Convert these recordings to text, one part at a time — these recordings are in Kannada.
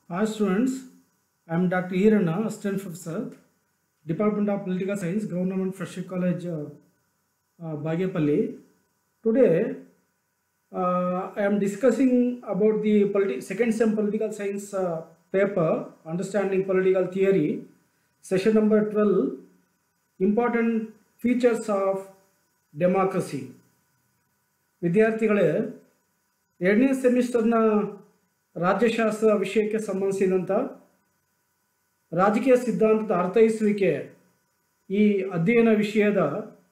Hi students, I am Dr. Hirana, Assistant Professor, Department of Political Science, Government Freshie College, uh, uh, Bagepalli. Today, uh, I am discussing about the politi- second sem political science uh, paper, Understanding Political Theory, session number 12, Important Features of Democracy. ವಿದ್ಯಾರ್ಥಿಗಳೇ ಎರಡನೇ ಸೆಮಿಸ್ಟರ್ನ ರಾಜ್ಯಶಾಸ್ತ್ರ ವಿಷಯಕ್ಕೆ ಸಂಬಂಧಿಸಿದಂಥ ರಾಜಕೀಯ ಸಿದ್ಧಾಂತದ ಅರ್ಥೈಸುವಿಕೆ ಈ ಅಧ್ಯಯನ ವಿಷಯದ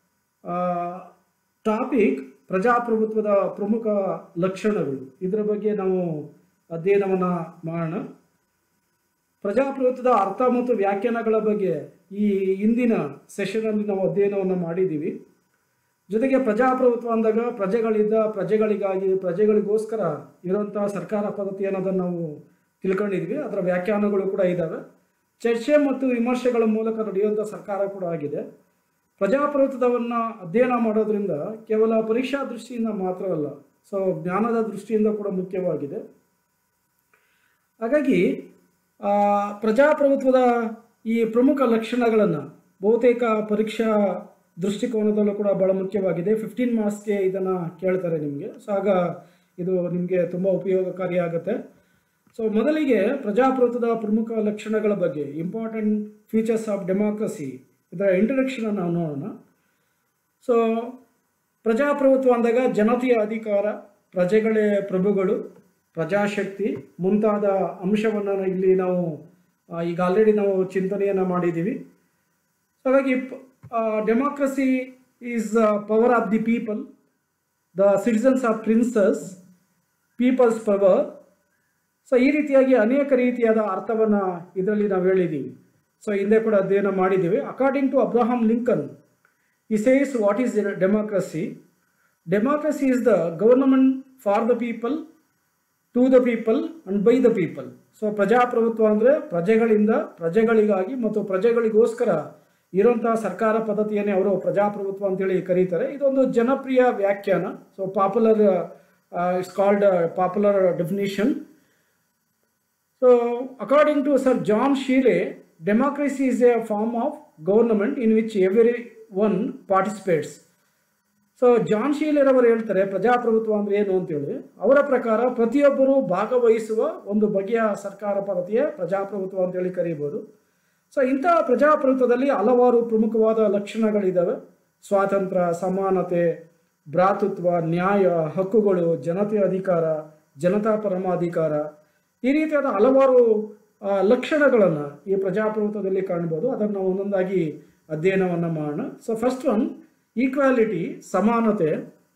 ಟಾಪಿಕ್ ಪ್ರಜಾಪ್ರಭುತ್ವದ ಪ್ರಮುಖ ಲಕ್ಷಣಗಳು ಇದರ ಬಗ್ಗೆ ನಾವು ಅಧ್ಯಯನವನ್ನು ಮಾಡೋಣ ಪ್ರಜಾಪ್ರಭುತ್ವದ ಅರ್ಥ ಮತ್ತು ವ್ಯಾಖ್ಯಾನಗಳ ಬಗ್ಗೆ ಈ ಹಿಂದಿನ ಸೆಷನಲ್ಲಿ ನಾವು ಅಧ್ಯಯನವನ್ನು ಮಾಡಿದ್ದೀವಿ ಜೊತೆಗೆ ಪ್ರಜಾಪ್ರಭುತ್ವ ಅಂದಾಗ ಪ್ರಜೆಗಳಿದ್ದ ಪ್ರಜೆಗಳಿಗಾಗಿ ಪ್ರಜೆಗಳಿಗೋಸ್ಕರ ಇರುವಂತಹ ಸರ್ಕಾರ ಪದ್ಧತಿ ಅನ್ನೋದನ್ನು ನಾವು ತಿಳ್ಕೊಂಡಿದ್ವಿ ಅದರ ವ್ಯಾಖ್ಯಾನಗಳು ಕೂಡ ಇದ್ದಾವೆ ಚರ್ಚೆ ಮತ್ತು ವಿಮರ್ಶೆಗಳ ಮೂಲಕ ನಡೆಯುವಂಥ ಸರ್ಕಾರ ಕೂಡ ಆಗಿದೆ ಪ್ರಜಾಪ್ರಭುತ್ವವನ್ನು ಅಧ್ಯಯನ ಮಾಡೋದ್ರಿಂದ ಕೇವಲ ಪರೀಕ್ಷಾ ದೃಷ್ಟಿಯಿಂದ ಮಾತ್ರವಲ್ಲ ಸೊ ಜ್ಞಾನದ ದೃಷ್ಟಿಯಿಂದ ಕೂಡ ಮುಖ್ಯವಾಗಿದೆ ಹಾಗಾಗಿ ಆ, ಪ್ರಜಾಪ್ರಭುತ್ವದ ಈ ಪ್ರಮುಖ ಲಕ್ಷಣಗಳನ್ನು ಬಹುತೇಕ ಪರೀಕ್ಷಾ ದೃಷ್ಟಿಕೋನದಲ್ಲೂ ಕೂಡ ಬಹಳ ಮುಖ್ಯವಾಗಿದೆ ಫಿಫ್ಟೀನ್ ಮಾರ್ಕ್ಸ್ಗೆ ಇದನ್ನು ಕೇಳ್ತಾರೆ ನಿಮಗೆ ಸೊ ಆಗ ಇದು ನಿಮಗೆ ತುಂಬ ಉಪಯೋಗಕಾರಿಯಾಗುತ್ತೆ ಸೊ ಮೊದಲಿಗೆ ಪ್ರಜಾಪ್ರಭುತ್ವದ ಪ್ರಮುಖ ಲಕ್ಷಣಗಳ ಬಗ್ಗೆ ಇಂಪಾರ್ಟೆಂಟ್ ಫೀಚರ್ಸ್ ಆಫ್ ಡೆಮಾಕ್ರಸಿ ಇದರ ಇಂಟ್ರಡಕ್ಷನ್ ನಾವು ನೋಡೋಣ ಸೊ ಪ್ರಜಾಪ್ರಭುತ್ವ ಅಂದಾಗ ಜನತೆಯ ಅಧಿಕಾರ ಪ್ರಜೆಗಳೇ ಪ್ರಭುಗಳು ಪ್ರಜಾಶಕ್ತಿ ಮುಂತಾದ ಅಂಶವನ್ನು ಇಲ್ಲಿ ನಾವು ಆ, ಈಗ ಆಲ್ರೆಡಿ ನಾವು ಚಿಂತನೆಯನ್ನು ಮಾಡಿದ್ದೀವಿ ಹಾಗಾಗಿ democracy is power of the people the citizens of princes people's power so ಈ ರೀತಿಯಾಗಿ ಅನೇಕ ರೀತಿಯಾದ ಅರ್ಥವನ್ನು ಇದರಲ್ಲಿ ನಾವು ಹೇಳಿದ್ದೀವಿ ಸೊ ಹಿಂದೆ ಕೂಡ ಅಧ್ಯಯನ ಮಾಡಿದ್ದೀವಿ according to Abraham Lincoln he says what is democracy democracy is the government for the people to the people and by the people so ಪ್ರಜಾಪ್ರಭುತ್ವ ಅಂದರೆ ಪ್ರಜೆಗಳಿಂದ ಪ್ರಜೆಗಳಿಗಾಗಿ ಮತ್ತು ಪ್ರಜೆಗಳಿಗೋಸ್ಕರ ಇರುವಂತಹ ಸರ್ಕಾರ ಪದ್ಧತಿಯನ್ನೇ ಅವರು ಪ್ರಜಾಪ್ರಭುತ್ವ ಅಂತೇಳಿ ಕರೀತಾರೆ ಇದೊಂದು ಜನಪ್ರಿಯ ವ್ಯಾಖ್ಯಾನ so popular it's called popular definition So, according to Sir John Shealy, democracy is a form of government in which everyone participates. So John Seeley ಅವರು ಹೇಳ್ತಾರೆ ಪ್ರಜಾಪ್ರಭುತ್ವ ಅಂದ್ರೆ ಏನು ಅಂತೇಳಿ ಅವರ ಪ್ರಕಾರ ಪ್ರತಿಯೊಬ್ಬರು ಭಾಗವಹಿಸುವ ಒಂದು ಬಗೆಯ ಸರ್ಕಾರ ಪದ್ಧತಿಯ ಪ್ರಜಾಪ್ರಭುತ್ವ ಅಂತೇಳಿ ಕರೀಬೋದು ಸೊ ಇಂತಹ ಪ್ರಜಾಪ್ರಭುತ್ವದಲ್ಲಿ ಹಲವಾರು ಪ್ರಮುಖವಾದ ಲಕ್ಷಣಗಳಿದ್ದಾವೆ ಸ್ವಾತಂತ್ರ್ಯ ಸಮಾನತೆ ಭ್ರಾತೃತ್ವ ನ್ಯಾಯ ಹಕ್ಕುಗಳು ಜನತೆಯ ಅಧಿಕಾರ ಜನತಾ ಪರಮಾಧಿಕಾರ ಈ ರೀತಿಯಾದ ಹಲವಾರು ಆ, ಲಕ್ಷಣಗಳನ್ನು ಈ ಪ್ರಜಾಪ್ರಭುತ್ವದಲ್ಲಿ ಕಾಣ್ಬೋದು ಅದನ್ನು ನಾವು ಒಂದೊಂದಾಗಿ ಅಧ್ಯಯನವನ್ನು ಮಾಡೋಣ ಸೊ ಫಸ್ಟ್ ಒನ್ ಈಕ್ವಾಲಿಟಿ ಸಮಾನತೆ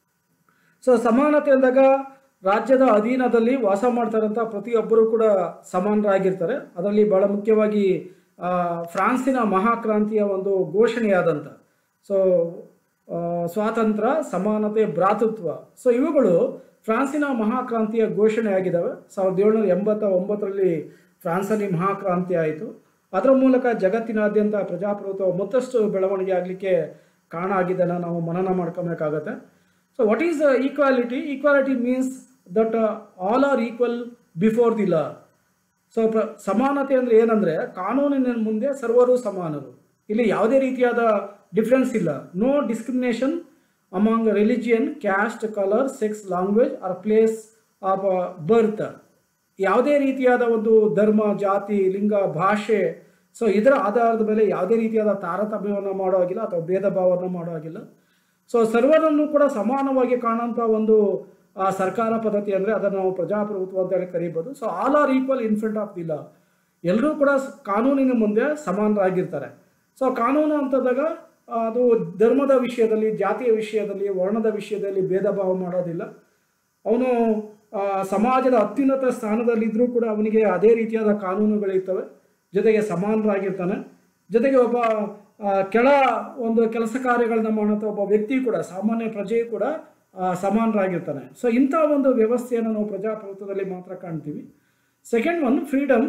ಸೊ ಸಮಾನತೆ ಅಂದಾಗ ರಾಜ್ಯದ ಅಧೀನದಲ್ಲಿ ವಾಸ ಮಾಡ್ತಾರಂಥ ಪ್ರತಿಯೊಬ್ಬರು ಕೂಡ ಸಮಾನರಾಗಿರ್ತಾರೆ ಅದರಲ್ಲಿ ಬಹಳ ಮುಖ್ಯವಾಗಿ ಆ, ಫ್ರಾನ್ಸಿನ ಮಹಾಕ್ರಾಂತಿಯ ಒಂದು ಘೋಷಣೆಯಾದಂಥ ಸೊ ಆ, ಸ್ವಾತಂತ್ರ್ಯ ಸಮಾನತೆ ಭ್ರಾತೃತ್ವ ಸೊ ಇವುಗಳು ಫ್ರಾನ್ಸಿನ ಮಹಾಕ್ರಾಂತಿಯ ಘೋಷಣೆ ಆಗಿದ್ದಾವೆ ಸಾವಿರದ ಏಳ್ನೂರ ಎಂಬತ್ತ ಒಂಬತ್ತರಲ್ಲಿ ಫ್ರಾನ್ಸಲ್ಲಿ ಮಹಾಕ್ರಾಂತಿ ಆಯಿತು ಅದರ ಮೂಲಕ ಜಗತ್ತಿನಾದ್ಯಂತ ಪ್ರಜಾಪ್ರಭುತ್ವ ಮತ್ತಷ್ಟು ಬೆಳವಣಿಗೆ ಆಗಲಿಕ್ಕೆ ಕಾರಣ ಆಗಿದ್ದನ್ನು ನಾವು ಮನನ ಮಾಡ್ಕೊಬೇಕಾಗತ್ತೆ so what is equality equality means that all are equal before the law so ಪ್ರ ಸಮಾನತೆ ಅಂದರೆ ಏನಂದರೆ ಕಾನೂನಿನ ಮುಂದೆ ಸರ್ವರು ಸಮಾನರು ಇಲ್ಲಿ ಯಾವುದೇ ರೀತಿಯಾದ ಡಿಫ್ರೆನ್ಸ್ ಇಲ್ಲ no discrimination among religion caste colour sex language or place of birth ಯಾವುದೇ ರೀತಿಯಾದ ಒಂದು ಧರ್ಮ ಜಾತಿ ಲಿಂಗ ಭಾಷೆ ಸೊ ಇದರ ಆಧಾರದ ಮೇಲೆ ಯಾವುದೇ ರೀತಿಯಾದ ತಾರತಮ್ಯವನ್ನು ಮಾಡೋ ಹಾಗಿಲ್ಲ ಅಥವಾ ಭೇದ ಭಾವವನ್ನು ಮಾಡೋ ಹಾಗಿಲ್ಲ ಸೊ ಸರ್ವರನ್ನು ಕೂಡ ಸಮಾನವಾಗಿ ಕಾಣುವಂಥ ಒಂದು ಆ, ಸರ್ಕಾರ ಪದ್ಧತಿ ಅಂದರೆ ಅದನ್ನು ನಾವು ಪ್ರಜಾಪ್ರಭುತ್ವ ಅಂತ ಹೇಳಿ ಕರೀಬೋದು so all are equal in front of the law ಎಲ್ಲರೂ ಕೂಡ ಸ್- ಕಾನೂನಿನ ಮುಂದೆ ಸಮಾನರಾಗಿರ್ತಾರೆ ಸೊ ಕಾನೂನು ಅಂತಂದಾಗ ಆ, ಅದು ಧರ್ಮದ ವಿಷಯದಲ್ಲಿ ಜಾತಿಯ ವಿಷಯದಲ್ಲಿ ವರ್ಣದ ವಿಷಯದಲ್ಲಿ ಭೇದ ಭಾವ ಮಾಡೋದಿಲ್ಲ ಅವನು ಆ, ಸಮಾಜದ ಅತ್ಯುನ್ನತ ಸ್ಥಾನದಲ್ಲಿದ್ದರೂ ಕೂಡ ಅವನಿಗೆ ಅದೇ ರೀತಿಯಾದ ಕಾನೂನುಗಳಿರ್ತವೆ ಜೊತೆಗೆ ಸಮಾನರಾಗಿರ್ತಾನೆ ಜೊತೆಗೆ ಒಬ್ಬ ಆ, ಕೆಳ ಒಂದು ಕೆಲಸ ಕಾರ್ಯಗಳನ್ನ ಮಾಡುವಂಥ ಒಬ್ಬ ವ್ಯಕ್ತಿ ಕೂಡ ಸಾಮಾನ್ಯ ಪ್ರಜೆಯು ಕೂಡ ಆ, ಸಮಾನರಾಗಿರ್ತಾನೆ ಸೊ ಇಂಥ ಒಂದು ವ್ಯವಸ್ಥೆಯನ್ನು ನಾವು ಪ್ರಜಾಪ್ರಭುತ್ವದಲ್ಲಿ ಮಾತ್ರ ಕಾಣ್ತೀವಿ ಸೆಕೆಂಡ್ ಒನ್ ಫ್ರೀಡಮ್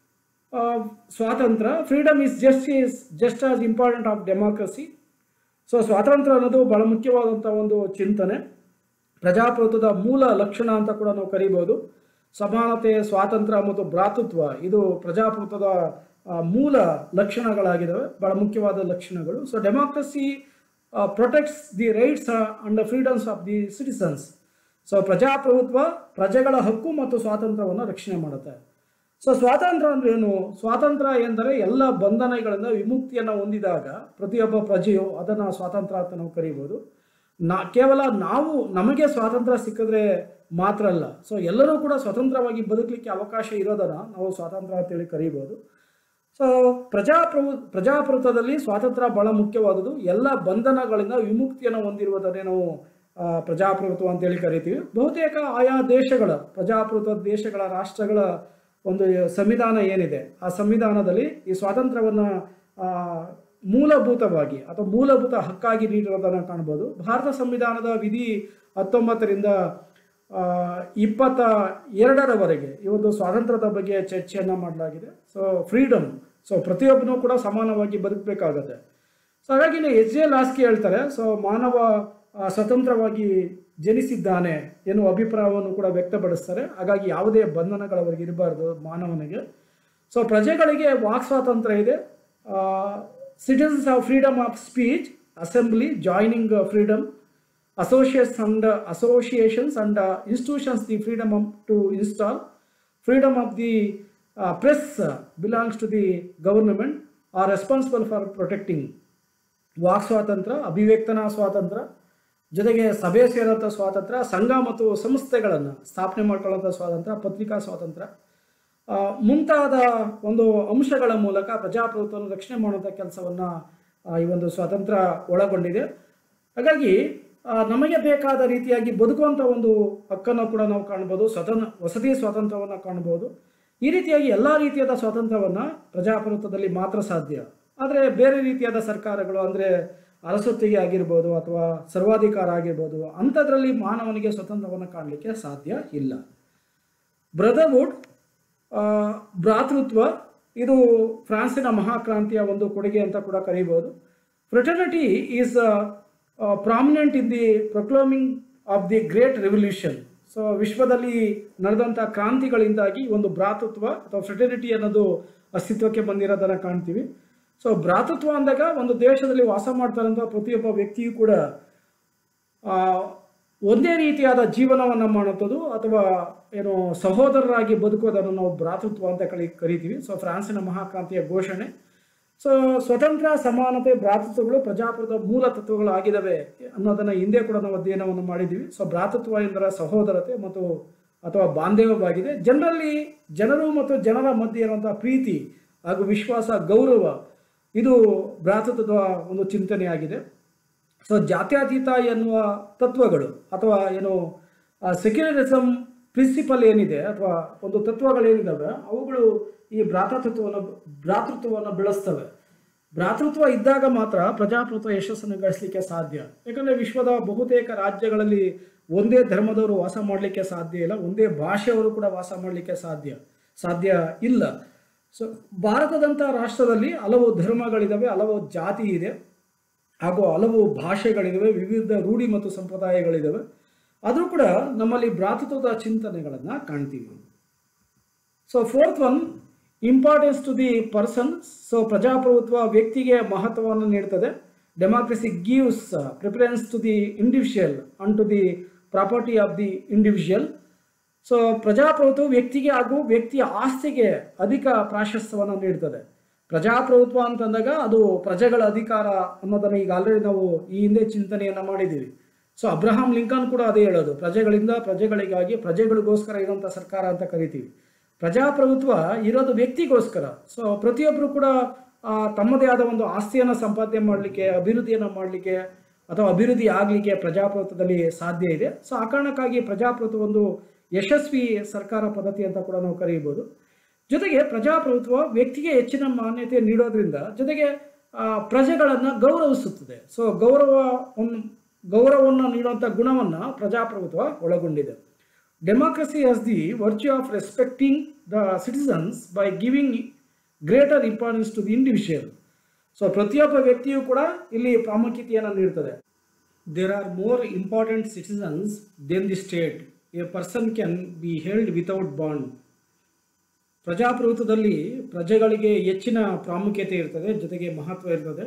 ಸ್ವಾತಂತ್ರ್ಯ freedom is just is just as important of democracy so ಸ್ವಾತಂತ್ರ್ಯ ಅನ್ನೋದು ಬಹಳ ಮುಖ್ಯವಾದಂಥ ಒಂದು ಚಿಂತನೆ ಪ್ರಜಾಪ್ರಭುತ್ವದ ಮೂಲ ಲಕ್ಷಣ ಅಂತ ಕೂಡ ನಾವು ಕರಿಬೋದು ಸಮಾನತೆ ಸ್ವಾತಂತ್ರ್ಯ ಮತ್ತು ಭ್ರಾತೃತ್ವ ಇದು ಪ್ರಜಾಪ್ರಭುತ್ವದ ಆ, ಮೂಲ ಲಕ್ಷಣಗಳಾಗಿದ್ದಾವೆ ಬಹಳ ಮುಖ್ಯವಾದ ಲಕ್ಷಣಗಳು so democracy protects the rights and the freedoms of the citizens so ಪ್ರಜಾಪ್ರಭುತ್ವ ಪ್ರಜೆಗಳ ಹಕ್ಕು ಮತ್ತು ಸ್ವಾತಂತ್ರ್ಯವನ್ನು ರಕ್ಷಣೆ ಮಾಡುತ್ತೆ ಸೊ ಸ್ವಾತಂತ್ರ್ಯ ಅಂದ್ರೆ ಏನು ಸ್ವಾತಂತ್ರ್ಯ ಎಂದರೆ ಎಲ್ಲ ಬಂಧನಗಳಿಂದ ವಿಮುಕ್ತಿಯನ್ನು ಹೊಂದಿದಾಗ ಪ್ರತಿಯೊಬ್ಬ ಪ್ರಜೆಯು ಅದನ್ನು ಸ್ವಾತಂತ್ರ್ಯ ಅಂತ ನಾವು ಕರೀಬೋದು ನಾ ಕೇವಲ ನಾವು ನಮಗೆ ಸ್ವಾತಂತ್ರ್ಯ ಸಿಕ್ಕಿದ್ರೆ ಮಾತ್ರ ಅಲ್ಲ ಸೊ ಎಲ್ಲರೂ ಕೂಡ ಸ್ವತಂತ್ರವಾಗಿ ಬದುಕಲಿಕ್ಕೆ ಅವಕಾಶ ಇರೋದನ್ನ ನಾವು ಸ್ವಾತಂತ್ರ್ಯ ಅಂತೇಳಿ ಕರೀಬೋದು ಸೊ ಪ್ರಜಾಪ್ರಭು ಪ್ರಜಾಪ್ರಭುತ್ವದಲ್ಲಿ ಸ್ವಾತಂತ್ರ್ಯ ಬಹಳ ಮುಖ್ಯವಾದುದು ಎಲ್ಲ ಬಂಧನಗಳಿಂದ ವಿಮುಕ್ತಿಯನ್ನು ಹೊಂದಿರುವುದನ್ನೇ ನಾವು ಆ, ಪ್ರಜಾಪ್ರಭುತ್ವ ಅಂತೇಳಿ ಕರಿತೀವಿ ಬಹುತೇಕ ಆಯಾ ದೇಶಗಳ ಪ್ರಜಾಪ್ರಭುತ್ವ ದೇಶಗಳ ರಾಷ್ಟ್ರಗಳ ಒಂದು ಸಂವಿಧಾನ ಏನಿದೆ ಆ ಸಂವಿಧಾನದಲ್ಲಿ ಈ ಸ್ವಾತಂತ್ರ್ಯವನ್ನು ಮೂಲಭೂತವಾಗಿ ಅಥವಾ ಮೂಲಭೂತ ಹಕ್ಕಾಗಿ ನೀಡಿರೋದನ್ನು ಕಾಣ್ಬೋದು ಭಾರತ ಸಂವಿಧಾನದ ವಿಧಿ ಹತ್ತೊಂಬತ್ತರಿಂದ ಆ, ಇಪ್ಪತ್ತ ಎರಡರವರೆಗೆ ಈ ಒಂದು ಸ್ವಾತಂತ್ರ್ಯದ ಬಗ್ಗೆ ಚರ್ಚೆಯನ್ನು ಮಾಡಲಾಗಿದೆ ಸೊ ಫ್ರೀಡಮ್ ಸೊ ಪ್ರತಿಯೊಬ್ಬನೂ ಕೂಡ ಸಮಾನವಾಗಿ ಬದುಕಬೇಕಾಗತ್ತೆ ಸೊ ಹಾಗಾಗಿ ಎಚ್ ಜೆ ಲಾಸ್ಕಿ ಹೇಳ್ತಾರೆ ಸೊ ಮಾನವ ಆ, ಸ್ವತಂತ್ರವಾಗಿ ಜನಿಸಿದ್ದಾನೆ ಎನ್ನುವ ಅಭಿಪ್ರಾಯವನ್ನು ಕೂಡ ವ್ಯಕ್ತಪಡಿಸ್ತಾರೆ ಹಾಗಾಗಿ ಯಾವುದೇ ಬಂಧನಗಳವರೆಗೆ ಇರಬಾರ್ದು ಮಾನವನಿಗೆ ಸೊ ಪ್ರಜೆಗಳಿಗೆ ವಾಕ್ ಸ್ವಾತಂತ್ರ್ಯ ಇದೆ citizens of freedom of speech assembly joining freedom associates and uh, associations and uh, institutions the freedom of, to install freedom of the uh, press uh, belongs to the government are responsible for protecting ವಾಕ್ ಸ್ವಾತಂತ್ರ್ಯ ಅಭಿವ್ಯಕ್ತನಾ ಸ್ವಾತಂತ್ರ್ಯ ಜೊತೆಗೆ ಸಭೆ ಸೇರೋಂಥ ಸ್ವಾತಂತ್ರ್ಯ ಸಂಘ ಮತ್ತು ಸಂಸ್ಥೆಗಳನ್ನು ಸ್ಥಾಪನೆ ಮಾಡ್ಕೊಳ್ಳೋಂಥ ಸ್ವಾತಂತ್ರ್ಯ ಪತ್ರಿಕಾ ಸ್ವಾತಂತ್ರ್ಯ ಆ, ಮುಂತಾದ ಒಂದು ಅಂಶಗಳ ಮೂಲಕ ಪ್ರಜಾಪ್ರಭುತ್ವವನ್ನು ರಕ್ಷಣೆ ಮಾಡುವಂಥ ಕೆಲಸವನ್ನು ಈ ಒಂದು ಸ್ವಾತಂತ್ರ್ಯ ಒಳಗೊಂಡಿದೆ ಹಾಗಾಗಿ ಆ, ನಮಗೆ ಬೇಕಾದ ರೀತಿಯಾಗಿ ಬದುಕುವಂಥ ಒಂದು ಹಕ್ಕನ್ನು ಕೂಡ ನಾವು ಕಾಣ್ಬೋದು ಸ್ವತಂತ್ರ ವಸತಿ ಸ್ವಾತಂತ್ರ್ಯವನ್ನು ಕಾಣ್ಬೋದು ಈ ರೀತಿಯಾಗಿ ಎಲ್ಲ ರೀತಿಯಾದ ಸ್ವಾತಂತ್ರ್ಯವನ್ನು ಪ್ರಜಾಪ್ರಭುತ್ವದಲ್ಲಿ ಮಾತ್ರ ಸಾಧ್ಯ ಆದರೆ ಬೇರೆ ರೀತಿಯಾದ ಸರ್ಕಾರಗಳು ಅಂದರೆ ಅರಸೊತ್ತಿಗೆ ಆಗಿರ್ಬೋದು ಅಥವಾ ಸರ್ವಾಧಿಕಾರ ಆಗಿರ್ಬೋದು ಅಂಥದ್ರಲ್ಲಿ ಮಾನವನಿಗೆ ಸ್ವತಂತ್ರವನ್ನು ಕಾಣಲಿಕ್ಕೆ ಸಾಧ್ಯ ಇಲ್ಲ ಬ್ರದರ್ಹುಡ್ ಆ, ಭ್ರಾತೃತ್ವ ಇದು ಫ್ರಾನ್ಸಿನ ಮಹಾಕ್ರಾಂತಿಯ ಒಂದು ಕೊಡುಗೆ ಅಂತ ಕೂಡ ಕರೀಬೋದು fraternity is prominent in the proclaiming of the great revolution so ವಿಶ್ವದಲ್ಲಿ ನಡೆದಂಥ ಕ್ರಾಂತಿಗಳಿಂದಾಗಿ ಒಂದು ಭ್ರಾತೃತ್ವ ಅಥವಾ ಫ್ರೆಟರ್ನಿಟಿ ಅನ್ನೋದು ಅಸ್ತಿತ್ವಕ್ಕೆ ಬಂದಿರೋದನ್ನು ಕಾಣ್ತೀವಿ ಸೊ ಭ್ರಾತೃತ್ವ ಅಂದಾಗ ಒಂದು ದೇಶದಲ್ಲಿ ವಾಸ ಮಾಡ್ತಾರಂಥ ಪ್ರತಿಯೊಬ್ಬ ವ್ಯಕ್ತಿಯೂ ಕೂಡ ಆ, ಒಂದೇ ರೀತಿಯಾದ ಜೀವನವನ್ನು ಮಾಡುತ್ತದೆ ಅಥವಾ ಏನು ಸಹೋದರರಾಗಿ ಬದುಕೋದನ್ನು ನಾವು ಭ್ರಾತೃತ್ವ ಅಂತ ಕಲಿ ಕರಿತೀವಿ ಸೊ ಫ್ರಾನ್ಸಿನ ಮಹಾಕ್ರಾಂತಿಯ ಘೋಷಣೆ ಸೊ ಸ್ವತಂತ್ರ ಸಮಾನತೆ ಭ್ರಾತೃತ್ವಗಳು ಪ್ರಜಾಪ್ರಭುತ್ವ ಮೂಲ ತತ್ವಗಳು ಆಗಿದ್ದಾವೆ ಅನ್ನೋದನ್ನು ಹಿಂದೆ ಕೂಡ ನಾವು ಅಧ್ಯಯನವನ್ನು ಮಾಡಿದ್ದೀವಿ ಸೊ ಭ್ರಾತೃತ್ವ ಎಂದರೆ ಸಹೋದರತೆ ಮತ್ತು ಅಥವಾ ಬಾಂಧವ್ಯವಾಗಿದೆ ಜನರಲ್ಲಿ ಜನರು ಮತ್ತು ಜನರ ಮಧ್ಯೆ ಇರುವಂತಹ ಪ್ರೀತಿ ಹಾಗೂ ವಿಶ್ವಾಸ ಗೌರವ ಇದು ಭ್ರಾತೃತ್ವದ ಒಂದು ಚಿಂತನೆಯಾಗಿದೆ ಸೊ ಜಾತ್ಯತೀತ ಎನ್ನುವ ತತ್ವಗಳು ಅಥವಾ ಏನು ಸೆಕ್ಯುಲರಿಸಮ್ ಪ್ರಿನ್ಸಿಪಲ್ ಏನಿದೆ ಅಥವಾ ಒಂದು ತತ್ವಗಳೇನಿದ್ದಾವೆ ಅವುಗಳು ಈ ಭ್ರಾತೃತ್ವವನ್ನು ಭ್ರಾತೃತ್ವವನ್ನು ಬೆಳೆಸ್ತವೆ ಭ್ರಾತೃತ್ವ ಇದ್ದಾಗ ಮಾತ್ರ ಪ್ರಜಾಪ್ರಭುತ್ವ ಯಶಸ್ಸನ್ನು ಗಳಿಸಲಿಕ್ಕೆ ಸಾಧ್ಯ ಯಾಕಂದರೆ ವಿಶ್ವದ ಬಹುತೇಕ ರಾಜ್ಯಗಳಲ್ಲಿ ಒಂದೇ ಧರ್ಮದವರು ವಾಸ ಮಾಡಲಿಕ್ಕೆ ಸಾಧ್ಯ ಇಲ್ಲ ಒಂದೇ ಭಾಷೆಯವರು ಕೂಡ ವಾಸ ಮಾಡಲಿಕ್ಕೆ ಸಾಧ್ಯ ಸಾಧ್ಯ ಇಲ್ಲ ಸೊ ಭಾರತದಂಥ ರಾಷ್ಟ್ರದಲ್ಲಿ ಹಲವು ಧರ್ಮಗಳಿದ್ದಾವೆ ಹಲವು ಜಾತಿ ಇದೆ ಹಾಗೂ ಹಲವು ಭಾಷೆಗಳಿದ್ದಾವೆ ವಿವಿಧ ರೂಢಿ ಮತ್ತು ಸಂಪ್ರದಾಯಗಳಿದ್ದಾವೆ ಆದರೂ ಕೂಡ ನಮ್ಮಲ್ಲಿ ಭ್ರಾತೃತ್ವದ ಚಿಂತನೆಗಳನ್ನು ಕಾಣ್ತೀವಿ so fourth one importance to the person so ಪ್ರಜಾಪ್ರಭುತ್ವ ವ್ಯಕ್ತಿಗೆ ಮಹತ್ವವನ್ನು ನೀಡುತ್ತದೆ democracy gives preference to the individual and to the property of the individual so ಪ್ರಜಾಪ್ರಭುತ್ವ ವ್ಯಕ್ತಿಗೆ ಹಾಗೂ ವ್ಯಕ್ತಿಯ ಆಸ್ತಿಗೆ ಅಧಿಕ ಪ್ರಾಶಸ್ತ್ಯವನ್ನು ನೀಡುತ್ತದೆ ಪ್ರಜಾಪ್ರಭುತ್ವ ಅಂತಂದಾಗ ಅದು ಪ್ರಜೆಗಳ ಅಧಿಕಾರ ಅನ್ನೋದನ್ನು ಈಗ ಆಲ್ರೆಡಿ ನಾವು ಈ ಹಿಂದೆ ಚಿಂತನೆಯನ್ನು ಮಾಡಿದ್ದೀವಿ ಸೊ ಅಬ್ರಹಾಂ ಲಿಂಕನ್ ಕೂಡ ಅದೇ ಹೇಳೋದು ಪ್ರಜೆಗಳಿಂದ ಪ್ರಜೆಗಳಿಗಾಗಿ ಪ್ರಜೆಗಳಿಗೋಸ್ಕರ ಇರುವಂಥ ಸರ್ಕಾರ ಅಂತ ಕರಿತೀವಿ ಪ್ರಜಾಪ್ರಭುತ್ವ ಇರೋದು ವ್ಯಕ್ತಿಗೋಸ್ಕರ ಸೊ ಪ್ರತಿಯೊಬ್ಬರು ಕೂಡ ಆ, ತಮ್ಮದೇ ಆದ ಒಂದು ಆಸ್ತಿಯನ್ನು ಸಂಪಾದನೆ ಮಾಡಲಿಕ್ಕೆ ಅಭಿವೃದ್ಧಿಯನ್ನು ಮಾಡಲಿಕ್ಕೆ ಅಥವಾ ಅಭಿವೃದ್ಧಿ ಆಗಲಿಕ್ಕೆ ಪ್ರಜಾಪ್ರಭುತ್ವದಲ್ಲಿ ಸಾಧ್ಯ ಇದೆ ಸೊ ಆ ಕಾರಣಕ್ಕಾಗಿ ಪ್ರಜಾಪ್ರಭುತ್ವ ಒಂದು ಯಶಸ್ವಿ ಸರ್ಕಾರ ಪದ್ಧತಿ ಅಂತ ಕೂಡ ನಾವು ಕರೆಯಬಹುದು ಜೊತೆಗೆ ಪ್ರಜಾಪ್ರಭುತ್ವ ವ್ಯಕ್ತಿಗೆ ಹೆಚ್ಚಿನ ಮಾನ್ಯತೆ ನೀಡೋದ್ರಿಂದ ಜೊತೆಗೆ ಆ, ಪ್ರಜೆಗಳನ್ನು ಗೌರವಿಸುತ್ತದೆ ಸೊ ಗೌರವ ಗೌರವವನ್ನು ನೀಡುವಂಥ ಗುಣವನ್ನು ಪ್ರಜಾಪ್ರಭುತ್ವ ಒಳಗೊಂಡಿದೆ democracy has the virtue of respecting the citizens by giving greater importance to the individual so ಪ್ರತಿಯೊಬ್ಬ ವ್ಯಕ್ತಿಯೂ ಕೂಡ ಇಲ್ಲಿ ಪ್ರಾಮುಖ್ಯತೆಯನ್ನು ನೀಡುತ್ತದೆ there are more important citizens than the state a person can be held without bond ಪ್ರಜಾಪ್ರಭುತ್ವದಲ್ಲಿ ಪ್ರಜೆಗಳಿಗೆ ಹೆಚ್ಚಿನ ಪ್ರಾಮುಖ್ಯತೆ ಇರ್ತದೆ ಜೊತೆಗೆ ಮಹತ್ವ ಇರ್ತದೆ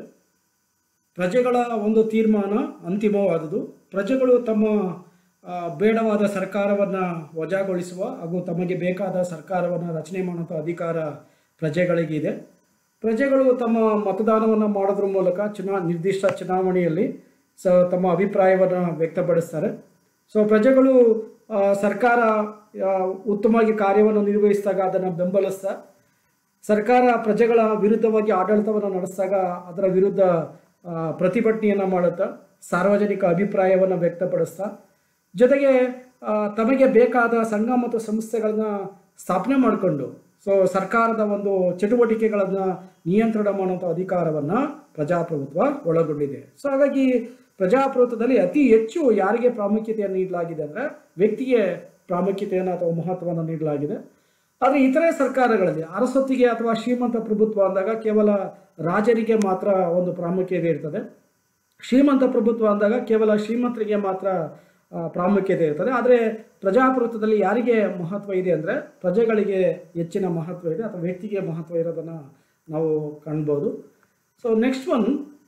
ಪ್ರಜೆಗಳ ಒಂದು ತೀರ್ಮಾನ ಅಂತಿಮವಾದುದು ಪ್ರಜೆಗಳು ತಮ್ಮ ಆ, ಬೇಡವಾದ ಸರ್ಕಾರವನ್ನು ವಜಾಗೊಳಿಸುವ ಹಾಗೂ ತಮಗೆ ಬೇಕಾದ ಸರ್ಕಾರವನ್ನು ರಚನೆ ಮಾಡುವಂಥ ಅಧಿಕಾರ ಪ್ರಜೆಗಳಿಗಿದೆ ಪ್ರಜೆಗಳು ತಮ್ಮ ಮತದಾನವನ್ನು ಮಾಡೋದ್ರ ಮೂಲಕ ಚುನಾ ನಿರ್ದಿಷ್ಟ ಚುನಾವಣೆಯಲ್ಲಿ ಸ ತಮ್ಮ ಅಭಿಪ್ರಾಯವನ್ನು ವ್ಯಕ್ತಪಡಿಸ್ತಾರೆ ಸೊ ಪ್ರಜೆಗಳು ಆ, ಸರ್ಕಾರ ಆ, ಉತ್ತಮವಾಗಿ ಕಾರ್ಯವನ್ನು ನಿರ್ವಹಿಸಿದಾಗ ಅದನ್ನು ಬೆಂಬಲಿಸ್ತಾ ಸರ್ಕಾರ ಪ್ರಜೆಗಳ ವಿರುದ್ಧವಾಗಿ ಆಡಳಿತವನ್ನು ನಡೆಸಿದಾಗ ಅದರ ವಿರುದ್ಧ ಆ, ಪ್ರತಿಭಟನೆಯನ್ನು ಮಾಡುತ್ತಾ ಸಾರ್ವಜನಿಕ ಅಭಿಪ್ರಾಯವನ್ನು ವ್ಯಕ್ತಪಡಿಸ್ತಾ ಜೊತೆಗೆ ಆ, ತಮಗೆ ಬೇಕಾದ ಸಂಘ ಮತ್ತು ಸಂಸ್ಥೆಗಳನ್ನ ಸ್ಥಾಪನೆ ಮಾಡಿಕೊಂಡು ಸೊ ಸರ್ಕಾರದ ಒಂದು ಚಟುವಟಿಕೆಗಳನ್ನು ನಿಯಂತ್ರಣ ಮಾಡುವಂಥ ಅಧಿಕಾರವನ್ನು ಪ್ರಜಾಪ್ರಭುತ್ವ ಒಳಗೊಂಡಿದೆ ಸೊ ಹಾಗಾಗಿ ಪ್ರಜಾಪ್ರಭುತ್ವದಲ್ಲಿ ಅತಿ ಹೆಚ್ಚು ಯಾರಿಗೆ ಪ್ರಾಮುಖ್ಯತೆಯನ್ನು ನೀಡಲಾಗಿದೆ ಅಂದರೆ ವ್ಯಕ್ತಿಗೆ ಪ್ರಾಮುಖ್ಯತೆಯನ್ನು ಅಥವಾ ಮಹತ್ವವನ್ನು ನೀಡಲಾಗಿದೆ ಆದರೆ ಇತರೆ ಸರ್ಕಾರಗಳಲ್ಲಿ ಅರಸೊತ್ತಿಗೆ ಅಥವಾ ಶ್ರೀಮಂತ ಪ್ರಭುತ್ವ ಅಂದಾಗ ಕೇವಲ ರಾಜರಿಗೆ ಮಾತ್ರ ಒಂದು ಪ್ರಾಮುಖ್ಯತೆ ಇರ್ತದೆ ಶ್ರೀಮಂತ ಪ್ರಭುತ್ವ ಅಂದಾಗ ಕೇವಲ ಶ್ರೀಮಂತರಿಗೆ ಮಾತ್ರ ಆ, ಪ್ರಾಮುಖ್ಯತೆ ಇರ್ತದೆ ಆದರೆ ಪ್ರಜಾಪ್ರಭುತ್ವದಲ್ಲಿ ಯಾರಿಗೆ ಮಹತ್ವ ಇದೆ ಅಂದರೆ ಪ್ರಜೆಗಳಿಗೆ ಹೆಚ್ಚಿನ ಮಹತ್ವ ಇದೆ ಅಥವಾ ವ್ಯಕ್ತಿಗೆ ಮಹತ್ವ ಇರೋದನ್ನು ನಾವು ಕಾಣ್ಬೋದು so next one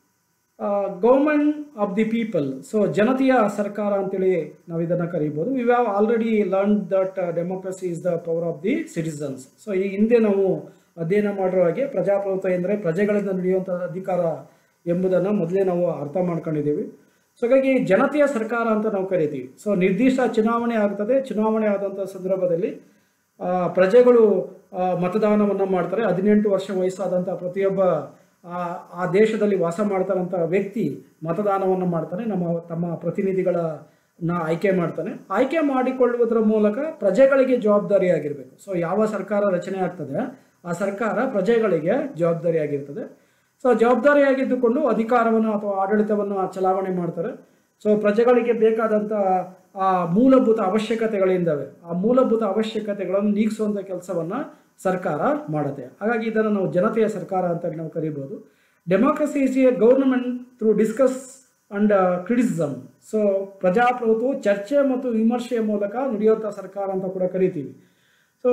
government of the people so ಜನತೆಯ ಸರ್ಕಾರ ಅಂತೇಳಿ ನಾವು ಇದನ್ನು ಕರೀಬೋದು we have already learn that democracy is the power of the citizens so ಈ ಹಿಂದೆ ನಾವು ಅಧ್ಯಯನ ಮಾಡಿರೋ ಹಾಗೆ ಪ್ರಜಾಪ್ರಭುತ್ವ ಎಂದರೆ ಪ್ರಜೆಗಳಿಂದ ನಡೆಯುವಂಥ ಅಧಿಕಾರ ಎಂಬುದನ್ನು ಮೊದಲೇ ನಾವು ಅರ್ಥ ಮಾಡ್ಕೊಂಡಿದ್ದೀವಿ ಸೊ ಹಾಗಾಗಿ ಜನತೆಯ ಸರ್ಕಾರ ಅಂತ ನಾವು ಕರಿತೀವಿ ಸೊ ನಿರ್ದಿಷ್ಟ ಚುನಾವಣೆ ಆಗ್ತದೆ ಚುನಾವಣೆ ಆದಂಥ ಸಂದರ್ಭದಲ್ಲಿ ಆ, ಪ್ರಜೆಗಳು ಮತದಾನವನ್ನು ಮಾಡ್ತಾರೆ ಹದಿನೆಂಟು ವರ್ಷ ವಯಸ್ಸಾದಂಥ ಪ್ರತಿಯೊಬ್ಬ ಆ ಆ ದೇಶದಲ್ಲಿ ವಾಸ ಮಾಡ್ತಾರಂಥ ವ್ಯಕ್ತಿ ಮತದಾನವನ್ನು ಮಾಡ್ತಾನೆ ನಮ್ಮ ತಮ್ಮ ಪ್ರತಿನಿಧಿಗಳನ್ನ ಆಯ್ಕೆ ಮಾಡ್ತಾನೆ ಆಯ್ಕೆ ಮಾಡಿಕೊಳ್ಳುವುದರ ಮೂಲಕ ಪ್ರಜೆಗಳಿಗೆ ಜವಾಬ್ದಾರಿಯಾಗಿರಬೇಕು ಸೊ ಯಾವ ಸರ್ಕಾರ ರಚನೆ ಆಗ್ತದೆ ಆ ಸರ್ಕಾರ ಪ್ರಜೆಗಳಿಗೆ ಜವಾಬ್ದಾರಿಯಾಗಿರ್ತದೆ ಸೊ ಜವಾಬ್ದಾರಿಯಾಗಿದ್ದುಕೊಂಡು ಅಧಿಕಾರವನ್ನು ಅಥವಾ ಆಡಳಿತವನ್ನು ಚಲಾವಣೆ ಮಾಡ್ತಾರೆ ಸೊ ಪ್ರಜೆಗಳಿಗೆ ಬೇಕಾದಂಥ ಆ ಮೂಲಭೂತ ಅವಶ್ಯಕತೆಗಳಿಂದವೆ ಆ ಮೂಲಭೂತ ಅವಶ್ಯಕತೆಗಳನ್ನು ನೀಗಿಸುವಂಥ ಕೆಲಸವನ್ನು ಸರ್ಕಾರ ಮಾಡುತ್ತೆ ಹಾಗಾಗಿ ಇದನ್ನು ನಾವು ಜನತೆಯ ಸರ್ಕಾರ ಅಂತ ನಾವು ಕರಿಬೋದು democracy is a government through discuss and criticism so ಪ್ರಜಾಪ್ರಭುತ್ವವು ಚರ್ಚೆ ಮತ್ತು ವಿಮರ್ಶೆಯ ಮೂಲಕ ನಡೆಯುವಂಥ ಸರ್ಕಾರ ಅಂತ ಕೂಡ ಕರಿತೀವಿ ಸೊ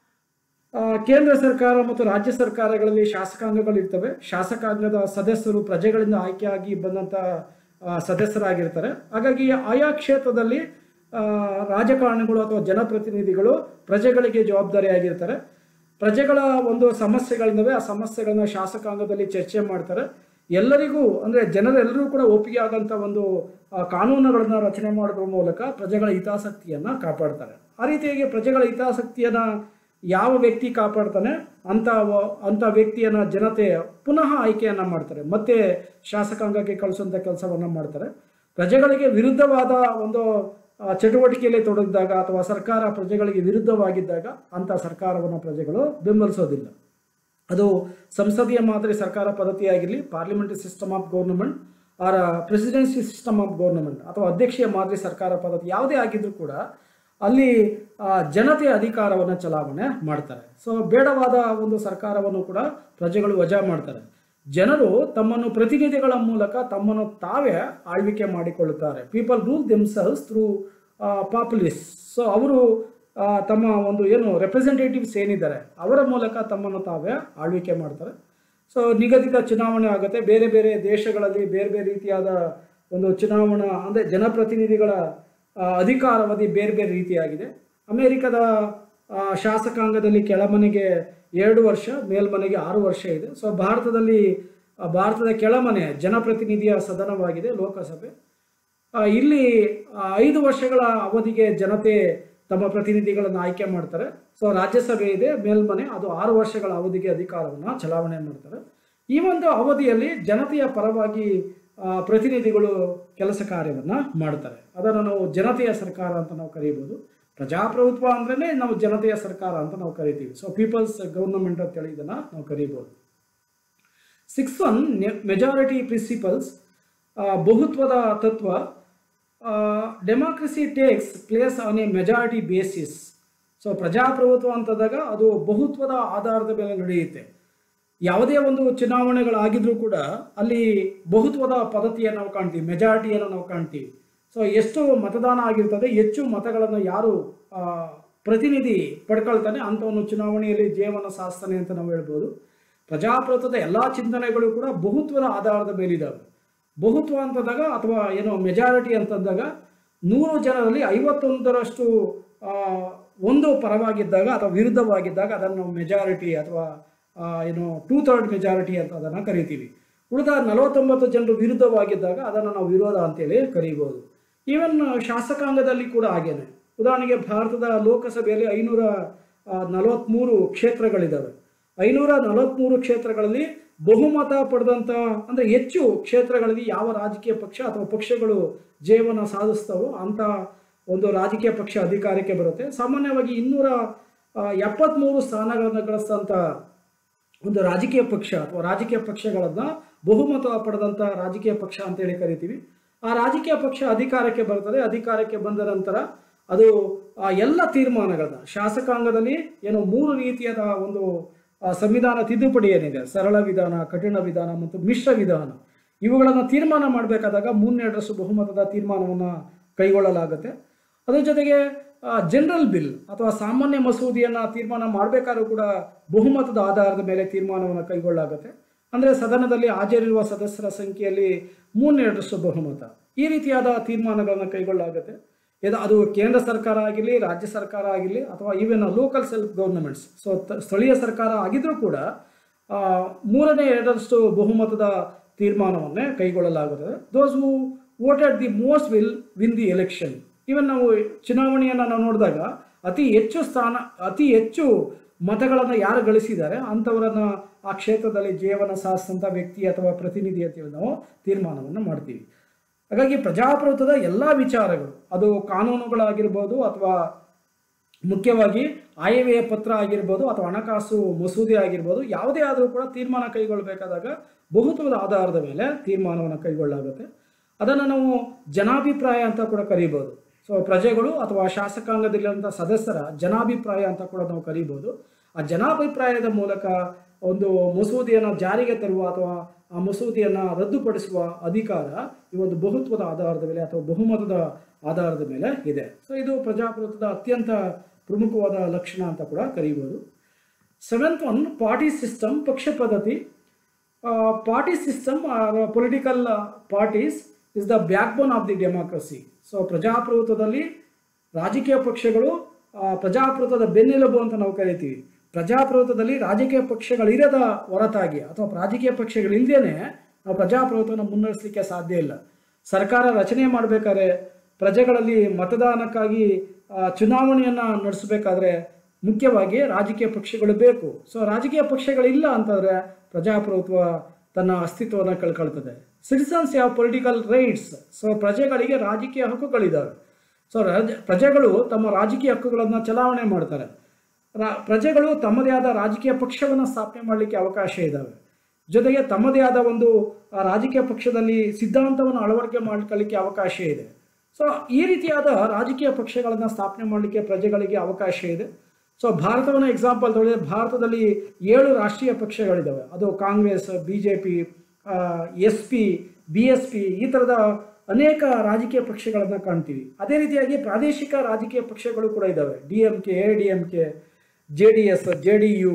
ಆ, ಕೇಂದ್ರ ಸರ್ಕಾರ ಮತ್ತು ರಾಜ್ಯ ಸರ್ಕಾರಗಳಲ್ಲಿ ಶಾಸಕಾಂಗಗಳು ಇರ್ತವೆ ಶಾಸಕಾಂಗದ ಸದಸ್ಯರು ಪ್ರಜೆಗಳಿಂದ ಆಯ್ಕೆಯಾಗಿ ಬಂದಂಥ ಆ, ಸದಸ್ಯರಾಗಿರ್ತಾರೆ ಹಾಗಾಗಿ ಆಯಾ ಕ್ಷೇತ್ರದಲ್ಲಿ ಆ, ರಾಜಕಾರಣಿಗಳು ಅಥವಾ ಜನಪ್ರತಿನಿಧಿಗಳು ಪ್ರಜೆಗಳಿಗೆ ಜವಾಬ್ದಾರಿಯಾಗಿರ್ತಾರೆ ಪ್ರಜೆಗಳ ಒಂದು ಸಮಸ್ಯೆಗಳಿಂದವೆ ಆ ಸಮಸ್ಯೆಗಳನ್ನ ಶಾಸಕಾಂಗದಲ್ಲಿ ಚರ್ಚೆ ಮಾಡ್ತಾರೆ ಎಲ್ಲರಿಗೂ ಅಂದರೆ ಜನರೆಲ್ಲರೂ ಕೂಡ ಒಪ್ಪಿಗೆ ಆಗೋಂಥ ಒಂದು ಆ, ಕಾನೂನುಗಳನ್ನ ರಚನೆ ಮಾಡೋದ್ರ ಮೂಲಕ ಪ್ರಜೆಗಳ ಹಿತಾಸಕ್ತಿಯನ್ನು ಕಾಪಾಡ್ತಾರೆ ಆ ರೀತಿಯಾಗಿ ಪ್ರಜೆಗಳ ಹಿತಾಸಕ್ತಿಯನ್ನು ಯಾವ ವ್ಯಕ್ತಿ ಕಾಪಾಡ್ತಾನೆ ಅಂತ ವ- ಅಂತ ವ್ಯಕ್ತಿಯನ್ನ ಜನತೆ ಪುನಃ ಆಯ್ಕೆಯನ್ನ ಮಾಡ್ತಾರೆ ಮತ್ತೆ ಶಾಸಕಾಂಗಕ್ಕೆ ಕಳಿಸುವಂಥ ಕೆಲಸವನ್ನ ಮಾಡ್ತಾರೆ ಪ್ರಜೆಗಳಿಗೆ ವಿರುದ್ಧವಾದ ಒಂದು ಆ, ಚಟುವಟಿಕೆಯಲ್ಲಿ ತೊಡಗಿದಾಗ ಅಥವಾ ಸರ್ಕಾರ ಪ್ರಜೆಗಳಿಗೆ ವಿರುದ್ಧವಾಗಿದ್ದಾಗ ಅಂತ ಸರ್ಕಾರವನ್ನು ಪ್ರಜೆಗಳು ಬೆಂಬಲಿಸೋದಿಲ್ಲ ಅದು ಸಂಸದೀಯ ಮಾದರಿ ಸರ್ಕಾರ ಪದ್ಧತಿಯಾಗಿರಲಿ parliamentary system of government or presidency system of government ಅಥವಾ ಅಧ್ಯಕ್ಷೀಯ ಮಾದರಿ ಸರ್ಕಾರ ಪದ್ಧತಿ ಯಾವುದೇ ಆಗಿದ್ರೂ ಕೂಡ ಅಲ್ಲಿ ಆ, ಜನತೆಯ ಅಧಿಕಾರವನ್ನು ಚಲಾವಣೆ ಮಾಡ್ತಾರೆ ಸೊ ಬೇಡವಾದ ಒಂದು ಸರ್ಕಾರವನ್ನು ಕೂಡ ಪ್ರಜೆಗಳು ವಜಾ ಮಾಡ್ತಾರೆ ಜನರು ತಮ್ಮನ್ನು ಪ್ರತಿನಿಧಿಗಳ ಮೂಲಕ ತಮ್ಮನ್ನು ತಾವೇ ಆಳ್ವಿಕೆ ಮಾಡಿಕೊಳ್ಳುತ್ತಾರೆ people rule themselves through populace so ಅವರು ಆ, ತಮ್ಮ ಒಂದು ಏನು ರೆಪ್ರೆಸೆಂಟೇಟಿವ್ಸ್ ಏನಿದ್ದಾರೆ ಅವರ ಮೂಲಕ ತಮ್ಮನ್ನು ತಾವೇ ಆಳ್ವಿಕೆ ಮಾಡ್ತಾರೆ ಸೊ ನಿಗದಿತ ಚುನಾವಣೆ ಆಗುತ್ತೆ ಬೇರೆ ಬೇರೆ ದೇಶಗಳಲ್ಲಿ ಬೇರೆ ಬೇರೆ ರೀತಿಯಾದ ಒಂದು ಚುನಾವಣಾ ಅಂದರೆ ಜನಪ್ರತಿನಿಧಿಗಳ ಆ, ಅಧಿಕಾರಾವಧಿ ಬೇರೆ ಬೇರೆ ರೀತಿಯಾಗಿದೆ ಅಮೆರಿಕದ ಆ, ಶಾಸಕಾಂಗದಲ್ಲಿ ಕೆಳಮನೆಗೆ ಎರಡು ವರ್ಷ ಮೇಲ್ಮನೆಗೆ ಆರು ವರ್ಷ ಇದೆ ಸೊ ಭಾರತದಲ್ಲಿ ಆ, ಭಾರತದ ಕೆಳಮನೆ ಜನಪ್ರತಿನಿಧಿಯ ಸದನವಾಗಿದೆ ಲೋಕಸಭೆ ಆ, ಇಲ್ಲಿ ಆ, ಐದು ವರ್ಷಗಳ ಅವಧಿಗೆ ಜನತೆ ತಮ್ಮ ಪ್ರತಿನಿಧಿಗಳನ್ನು ಆಯ್ಕೆ ಮಾಡ್ತಾರೆ ಸೊ ರಾಜ್ಯಸಭೆ ಇದೆ ಮೇಲ್ಮನೆ ಅದು ಆರು ವರ್ಷಗಳ ಅವಧಿಗೆ ಅಧಿಕಾರವನ್ನು ಚಲಾವಣೆ ಮಾಡ್ತಾರೆ ಈ ಒಂದು ಅವಧಿಯಲ್ಲಿ ಜನತೆಯ ಪರವಾಗಿ ಆ, ಪ್ರತಿನಿಧಿಗಳು ಕೆಲಸ ಕಾರ್ಯವನ್ನು ಮಾಡ್ತಾರೆ ಅದನ್ನು ನಾವು ಜನತೆಯ ಸರ್ಕಾರ ಅಂತ ನಾವು ಕರೀಬೋದು ಪ್ರಜಾಪ್ರಭುತ್ವ ಅಂದ್ರೇ ನಾವು ಜನತೆಯ ಸರ್ಕಾರ ಅಂತ ನಾವು ಕರಿತೀವಿ ಸೊ ಪೀಪಲ್ಸ್ ಗೌರ್ನಮೆಂಟ್ ಅಂತೇಳಿ ಇದನ್ನು ನಾವು ಕರೀಬೋದು ಸಿಕ್ಸ್ ಒನ್ ಮೆಜಾರಿಟಿ ಪ್ರಿನ್ಸಿಪಲ್ಸ್ ಬಹುತ್ವದ ತತ್ವ democracy takes place on a majority basis so ಪ್ರಜಾಪ್ರಭುತ್ವ ಅಂತಂದಾಗ ಅದು ಬಹುತ್ವದ ಆಧಾರದ ಮೇಲೆ ನಡೆಯುತ್ತೆ ಯಾವುದೇ ಒಂದು ಚುನಾವಣೆಗಳಾಗಿದ್ರೂ ಕೂಡ ಅಲ್ಲಿ ಬಹುತ್ವದ ಪದ್ಧತಿಯನ್ನು ನಾವು ಕಾಣ್ತೀವಿ ಮೆಜಾರಿಟಿಯನ್ನು ನಾವು ಕಾಣ್ತೀವಿ ಸೊ ಎಷ್ಟು ಮತದಾನ ಆಗಿರ್ತದೆ ಹೆಚ್ಚು ಮತಗಳನ್ನು ಯಾರು ಆ, ಪ್ರತಿನಿಧಿ ಪಡ್ಕೊಳ್ತಾನೆ ಅಂಥವನು ಚುನಾವಣೆಯಲ್ಲಿ ಜಯವನ್ನು ಸಾಧಿಸ್ತಾನೆ ಅಂತ ನಾವು ಹೇಳ್ಬೋದು ಪ್ರಜಾಪ್ರಭುತ್ವದ ಎಲ್ಲ ಚಿಂತನೆಗಳು ಕೂಡ ಬಹುತ್ವದ ಆಧಾರದ ಮೇಲಿದ್ದಾವೆ ಬಹುತ್ವ ಅಂತಂದಾಗ ಅಥವಾ ಏನೋ ಮೆಜಾರಿಟಿ ಅಂತಂದಾಗ ನೂರು ಜನರಲ್ಲಿ ಐವತ್ತೊಂದರಷ್ಟು ಆ, ಒಂದು ಪರವಾಗಿದ್ದಾಗ ಅಥವಾ ವಿರುದ್ಧವಾಗಿದ್ದಾಗ ಅದನ್ನು ಮೆಜಾರಿಟಿ ಅಥವಾ ಆ, ಏನು ಟೂ ಥರ್ಡ್ ಮೆಜಾರಿಟಿ ಅಂತ ಅದನ್ನು ಕರಿತೀವಿ ಉಳಿದ ನಲವತ್ತೊಂಬತ್ತು ಜನರು ವಿರುದ್ಧವಾಗಿದ್ದಾಗ ಅದನ್ನು ನಾವು ವಿರೋಧ ಅಂತೇಳಿ ಕರೀಬೋದು ಈವನ್ ಶಾಸಕಾಂಗದಲ್ಲಿ ಕೂಡ ಹಾಗೇನೆ ಉದಾಹರಣೆಗೆ ಭಾರತದ ಲೋಕಸಭೆಯಲ್ಲಿ ಐನೂರ ನಲವತ್ತ್ಮೂರು ಕ್ಷೇತ್ರಗಳಿದ್ದಾವೆ ಐನೂರ ನಲವತ್ತ್ಮೂರು ಕ್ಷೇತ್ರಗಳಲ್ಲಿ ಬಹುಮತ ಪಡೆದಂಥ ಅಂದರೆ ಹೆಚ್ಚು ಕ್ಷೇತ್ರಗಳಲ್ಲಿ ಯಾವ ರಾಜಕೀಯ ಪಕ್ಷ ಅಥವಾ ಪಕ್ಷಗಳು ಜಯವನ್ನು ಸಾಧಿಸ್ತವೋ ಅಂಥ ಒಂದು ರಾಜಕೀಯ ಪಕ್ಷ ಅಧಿಕಾರಕ್ಕೆ ಬರುತ್ತೆ ಸಾಮಾನ್ಯವಾಗಿ ಇನ್ನೂರ ಆ, ಎಪ್ಪತ್ತ್ಮೂರು ಸ್ಥಾನಗಳನ್ನು ಗಳಿಸಿದಂಥ ಒಂದು ರಾಜಕೀಯ ಪಕ್ಷ ಅಥವಾ ರಾಜಕೀಯ ಪಕ್ಷಗಳನ್ನು ಬಹುಮತ ಪಡೆದಂಥ ರಾಜಕೀಯ ಪಕ್ಷ ಅಂತೇಳಿ ಕರಿತೀವಿ ಆ ರಾಜಕೀಯ ಪಕ್ಷ ಅಧಿಕಾರಕ್ಕೆ ಬರ್ತದೆ ಅಧಿಕಾರಕ್ಕೆ ಬಂದ ನಂತರ ಅದು ಆ ಎಲ್ಲ ತೀರ್ಮಾನಗಳನ್ನ ಶಾಸಕಾಂಗದಲ್ಲಿ ಏನು ಮೂರು ರೀತಿಯಾದ ಒಂದು ಆ, ಸಂವಿಧಾನ ತಿದ್ದುಪಡಿ ಏನಿದೆ ಸರಳ ವಿಧಾನ ಕಠಿಣ ವಿಧಾನ ಮತ್ತು ಮಿಶ್ರ ವಿಧಾನ ಇವುಗಳನ್ನು ತೀರ್ಮಾನ ಮಾಡಬೇಕಾದಾಗ ಮೂರನೇರಡರಷ್ಟು ಬಹುಮತದ ತೀರ್ಮಾನವನ್ನು ಕೈಗೊಳ್ಳಲಾಗುತ್ತೆ ಅದರ ಜೊತೆಗೆ ಜನರಲ್ ಬಿಲ್ ಅಥವಾ ಸಾಮಾನ್ಯ ಮಸೂದೆಯನ್ನು ತೀರ್ಮಾನ ಮಾಡಬೇಕಾದ್ರೂ ಕೂಡ ಬಹುಮತದ ಆಧಾರದ ಮೇಲೆ ತೀರ್ಮಾನವನ್ನು ಕೈಗೊಳ್ಳಲಾಗುತ್ತೆ ಅಂದರೆ ಸದನದಲ್ಲಿ ಹಾಜರಿರುವ ಸದಸ್ಯರ ಸಂಖ್ಯೆಯಲ್ಲಿ ಮೂರನೇರಡರಷ್ಟು ಬಹುಮತ ಈ ರೀತಿಯಾದ ತೀರ್ಮಾನಗಳನ್ನು ಕೈಗೊಳ್ಳಲಾಗುತ್ತೆ ಇದು ಅದು ಕೇಂದ್ರ ಸರ್ಕಾರ ಆಗಿರಲಿ ರಾಜ್ಯ ಸರ್ಕಾರ ಆಗಿರಲಿ ಅಥವಾ even local self governments so ಸ್ಥಳೀಯ ಸರ್ಕಾರ ಆಗಿದ್ರೂ ಕೂಡ ಆ, ಮೂರನೇ ಎರಡರಷ್ಟು ಬಹುಮತದ ತೀರ್ಮಾನವನ್ನೇ ಕೈಗೊಳ್ಳಲಾಗುತ್ತದೆ those who voted the most will win the election even ನಾವು ಚುನಾವಣೆಯನ್ನು ನಾವು ನೋಡಿದಾಗ ಅತಿ ಹೆಚ್ಚು ಸ್ಥಾನ ಅತಿ ಹೆಚ್ಚು ಮತಗಳನ್ನು ಯಾರು ಗಳಿಸಿದ್ದಾರೆ ಅಂಥವರನ್ನು ಆ ಕ್ಷೇತ್ರದಲ್ಲಿ ಜಯವನ್ನು ಸಾಧಿಸಿದಂಥ ವ್ಯಕ್ತಿ ಅಥವಾ ಪ್ರತಿನಿಧಿ ಅಂತೇಳಿ ನಾವು ತೀರ್ಮಾನವನ್ನು ಮಾಡ್ತೀವಿ ಹಾಗಾಗಿ ಪ್ರಜಾಪ್ರಭುತ್ವದ ಎಲ್ಲ ವಿಚಾರಗಳು ಅದು ಕಾನೂನುಗಳಾಗಿರ್ಬೋದು ಅಥವಾ ಮುಖ್ಯವಾಗಿ ಆಯವ್ಯಯ ಪತ್ರ ಆಗಿರ್ಬೋದು ಅಥವಾ ಹಣಕಾಸು ಮಸೂದೆ ಆಗಿರ್ಬೋದು ಯಾವುದೇ ಆದರೂ ಕೂಡ ತೀರ್ಮಾನ ಕೈಗೊಳ್ಳಬೇಕಾದಾಗ ಬಹುತ್ವದ ಆಧಾರದ ಮೇಲೆ ತೀರ್ಮಾನವನ್ನು ಕೈಗೊಳ್ಳಲಾಗುತ್ತೆ ಅದನ್ನು ನಾವು ಜನಾಭಿಪ್ರಾಯ ಅಂತ ಕೂಡ ಕರೀಬೋದು ಸೊ ಪ್ರಜೆಗಳು ಅಥವಾ ಶಾಸಕಾಂಗದಲ್ಲಿರುವಂಥ ಸದಸ್ಯರ ಜನಾಭಿಪ್ರಾಯ ಅಂತ ಕೂಡ ನಾವು ಕರೀಬೋದು ಆ ಜನಾಭಿಪ್ರಾಯದ ಮೂಲಕ ಒಂದು ಮಸೂದೆಯನ್ನು ಜಾರಿಗೆ ತರುವ ಅಥವಾ ಆ ಮಸೂದೆಯನ್ನು ರದ್ದುಪಡಿಸುವ ಅಧಿಕಾರ ಈ ಒಂದು ಬಹುತ್ವದ ಆಧಾರದ ಮೇಲೆ ಅಥವಾ ಬಹುಮತದ ಆಧಾರದ ಮೇಲೆ ಇದೆ ಸೊ ಇದು ಪ್ರಜಾಪ್ರಭುತ್ವದ ಅತ್ಯಂತ ಪ್ರಮುಖವಾದ ಲಕ್ಷಣ ಅಂತ ಕೂಡ ಕರೀಬೋದು ಸೆವೆಂತ್ ಒನ್ ಪಾರ್ಟಿ ಸಿಸ್ಟಮ್ ಪಕ್ಷ ಪದ್ಧತಿ party system political parties is the backbone of the democracy so ಪ್ರಜಾಪ್ರಭುತ್ವದಲ್ಲಿ ರಾಜಕೀಯ ಪಕ್ಷಗಳು ಆ, ಪ್ರಜಾಪ್ರಭುತ್ವದ ಬೆನ್ನೆಲುಬು ಅಂತ ನಾವು ಕರಿತೀವಿ ಪ್ರಜಾಪ್ರಭುತ್ವದಲ್ಲಿ ರಾಜಕೀಯ ಪಕ್ಷಗಳಿರದ ಹೊರತಾಗಿ ಅಥವಾ ರಾಜಕೀಯ ಪಕ್ಷಗಳಿಲ್ಲದೇನೆ ನಾವು ಪ್ರಜಾಪ್ರಭುತ್ವವನ್ನು ಮುನ್ನಡೆಸಲಿಕ್ಕೆ ಸಾಧ್ಯ ಇಲ್ಲ ಸರ್ಕಾರ ರಚನೆ ಮಾಡಬೇಕಾದ್ರೆ ಪ್ರಜೆಗಳಲ್ಲಿ ಮತದಾನಕ್ಕಾಗಿ ಆ, ಚುನಾವಣೆಯನ್ನು ನಡೆಸಬೇಕಾದ್ರೆ ಮುಖ್ಯವಾಗಿ ರಾಜಕೀಯ ಪಕ್ಷಗಳು ಬೇಕು ಸೊ ರಾಜಕೀಯ ಪಕ್ಷಗಳಿಲ್ಲ ಅಂತಂದರೆ ಪ್ರಜಾಪ್ರಭುತ್ವ ತನ್ನ ಅಸ್ತಿತ್ವವನ್ನು ಕಳ್ಕೊಳ್ತದೆ ಸಿಟಿಸನ್ಸ್ ಯಾವ ಪೊಲಿಟಿಕಲ್ ರೈಟ್ಸ್ ಸೊ ಪ್ರಜೆಗಳಿಗೆ ರಾಜಕೀಯ ಹಕ್ಕುಗಳಿದ್ದಾವೆ ಸೊ ರಾಜ ಪ್ರಜೆಗಳು ತಮ್ಮ ರಾಜಕೀಯ ಹಕ್ಕುಗಳನ್ನು ಚಲಾವಣೆ ಮಾಡ್ತಾರೆ ರಾ ಪ್ರಜೆಗಳು ತಮ್ಮದೇ ಆದ ರಾಜಕೀಯ ಪಕ್ಷವನ್ನು ಸ್ಥಾಪನೆ ಮಾಡಲಿಕ್ಕೆ ಅವಕಾಶ ಇದ್ದಾವೆ ಜೊತೆಗೆ ತಮ್ಮದೇ ಆದ ಒಂದು ಆ, ರಾಜಕೀಯ ಪಕ್ಷದಲ್ಲಿ ಸಿದ್ಧಾಂತವನ್ನು ಅಳವಡಿಕೆ ಮಾಡ್ಕೊಳ್ಳಿಕ್ಕೆ ಅವಕಾಶ ಇದೆ ಸೊ ಈ ರೀತಿಯಾದ ರಾಜಕೀಯ ಪಕ್ಷಗಳನ್ನು ಸ್ಥಾಪನೆ ಮಾಡಲಿಕ್ಕೆ ಪ್ರಜೆಗಳಿಗೆ ಅವಕಾಶ ಇದೆ ಸೊ ಭಾರತವನ್ನು ಎಕ್ಸಾಂಪಲ್ ತೊಗೊಳಿದ್ರೆ ಭಾರತದಲ್ಲಿ ಏಳು ರಾಷ್ಟ್ರೀಯ ಪಕ್ಷಗಳಿದ್ದಾವೆ ಅದು Congress B J P S P B S P ಈ ಥರದ ಅನೇಕ ರಾಜಕೀಯ ಪಕ್ಷಗಳನ್ನು ಕಾಣ್ತೀವಿ ಅದೇ ರೀತಿಯಾಗಿ ಪ್ರಾದೇಶಿಕ ರಾಜಕೀಯ ಪಕ್ಷಗಳು ಕೂಡ ಇದ್ದಾವೆ D M K A D M K J D S J D U